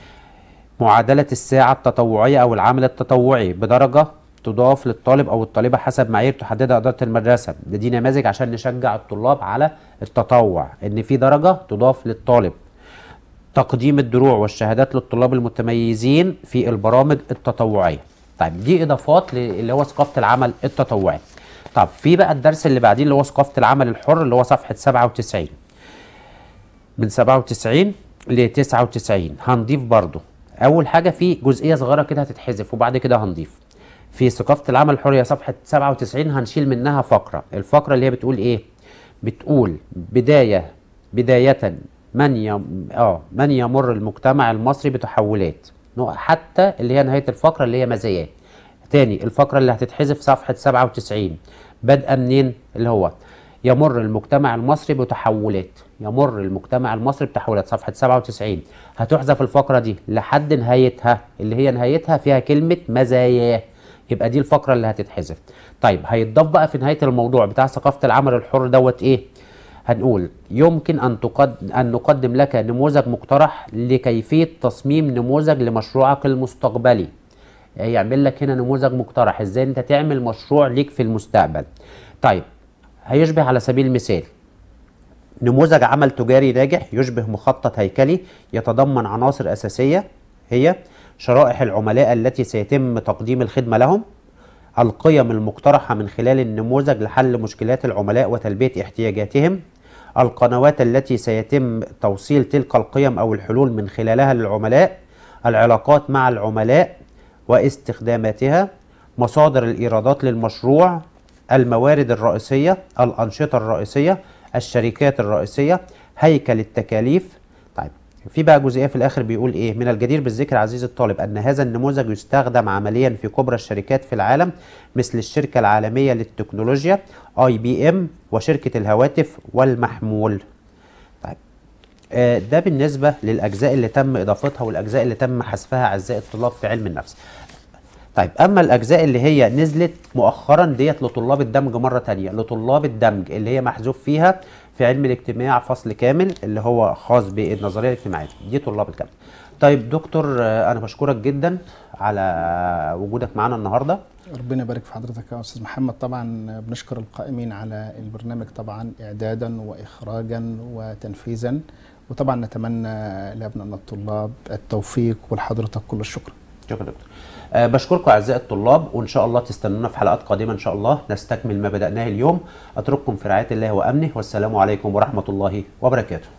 معادلة الساعة التطوعية أو العمل التطوعي بدرجة تضاف للطالب أو الطالبة حسب معايير تحددها إدارة المدرسة ده دي نماذج عشان نشجع الطلاب على التطوع إن في درجة تضاف للطالب تقديم الدروع والشهادات للطلاب المتميزين في البرامج التطوعية طيب دي إضافات ل- اللي هو ثقافة العمل التطوعي طب في بقى الدرس اللي بعديه اللي هو ثقافة العمل الحر اللي هو صفحة 97 من 97 ل 99 هنضيف برضو اول حاجه في جزئيه صغيره كده هتتحذف وبعد كده هنضيف في ثقافه العمل الحر هي صفحه 97 هنشيل منها فقره الفقره اللي هي بتقول ايه بتقول بدايه بدايه من يم اه من يمر المجتمع المصري بتحولات نوع- حتى اللي هي نهايه الفقره اللي هي مزاياه تاني الفقرة اللي هتتحذف صفحة 97 بادئة منين اللي هو يمر المجتمع المصري بتحولات يمر المجتمع المصري بتحولات صفحة 97 هتحذف الفقرة دي لحد نهايتها اللي هي نهايتها فيها كلمة مزاياه يبقى دي الفقرة اللي هتتحذف طيب هيتضاف بقى في نهاية الموضوع بتاع ثقافة العمل الحر دوت ايه هنقول يمكن أن تقدم أن نقدم لك نموذج مقترح لكيفية تصميم نموذج لمشروعك المستقبلي يعمل لك هنا نموذج مقترح ازاي انت تعمل مشروع ليك في المستقبل طيب هيشبه على سبيل المثال نموذج عمل تجاري ناجح يشبه مخطط هيكلي يتضمن عناصر أساسية هي شرائح العملاء التي سيتم تقديم الخدمة لهم القيم المقترحة من خلال النموذج لحل مشكلات العملاء وتلبية احتياجاتهم القنوات التي سيتم توصيل تلك القيم أو الحلول من خلالها للعملاء العلاقات مع العملاء واستخداماتها مصادر الإيرادات للمشروع الموارد الرئيسية الأنشطة الرئيسية الشركات الرئيسية هيكل التكاليف طيب في بقى جزئية في الآخر بيقول إيه من الجدير بالذكر عزيزي الطالب أن هذا النموذج يستخدم عمليا في كبرى الشركات في العالم مثل الشركة العالمية للتكنولوجيا اي بي ام وشركة الهواتف والمحمول طيب آه، ده بالنسبة للأجزاء اللي تم إضافتها والأجزاء اللي تم حذفها أعزائي الطلاب في علم النفس طيب اما الاجزاء اللي هي نزلت مؤخرا ديت لطلاب الدمج مره تانية لطلاب الدمج اللي هي محذوف فيها في علم الاجتماع فصل كامل اللي هو خاص بالنظريه الاجتماعيه دي طلاب الدمج طيب دكتور آه، انا بشكرك جدا على وجودك معانا النهارده ربنا يبارك في حضرتك يا استاذ محمد طبعا بنشكر القائمين على البرنامج طبعا اعدادا واخراجا وتنفيذا وطبعا نتمنى لابنائنا الطلاب التوفيق ولحضرتك كل الشكر شكرا دكتور أه بشكركم اعزائي الطلاب وان شاء الله تستنونا في حلقات قادمه ان شاء الله نستكمل ما بداناه اليوم اترككم في رعايه الله وامنه والسلام عليكم ورحمه الله وبركاته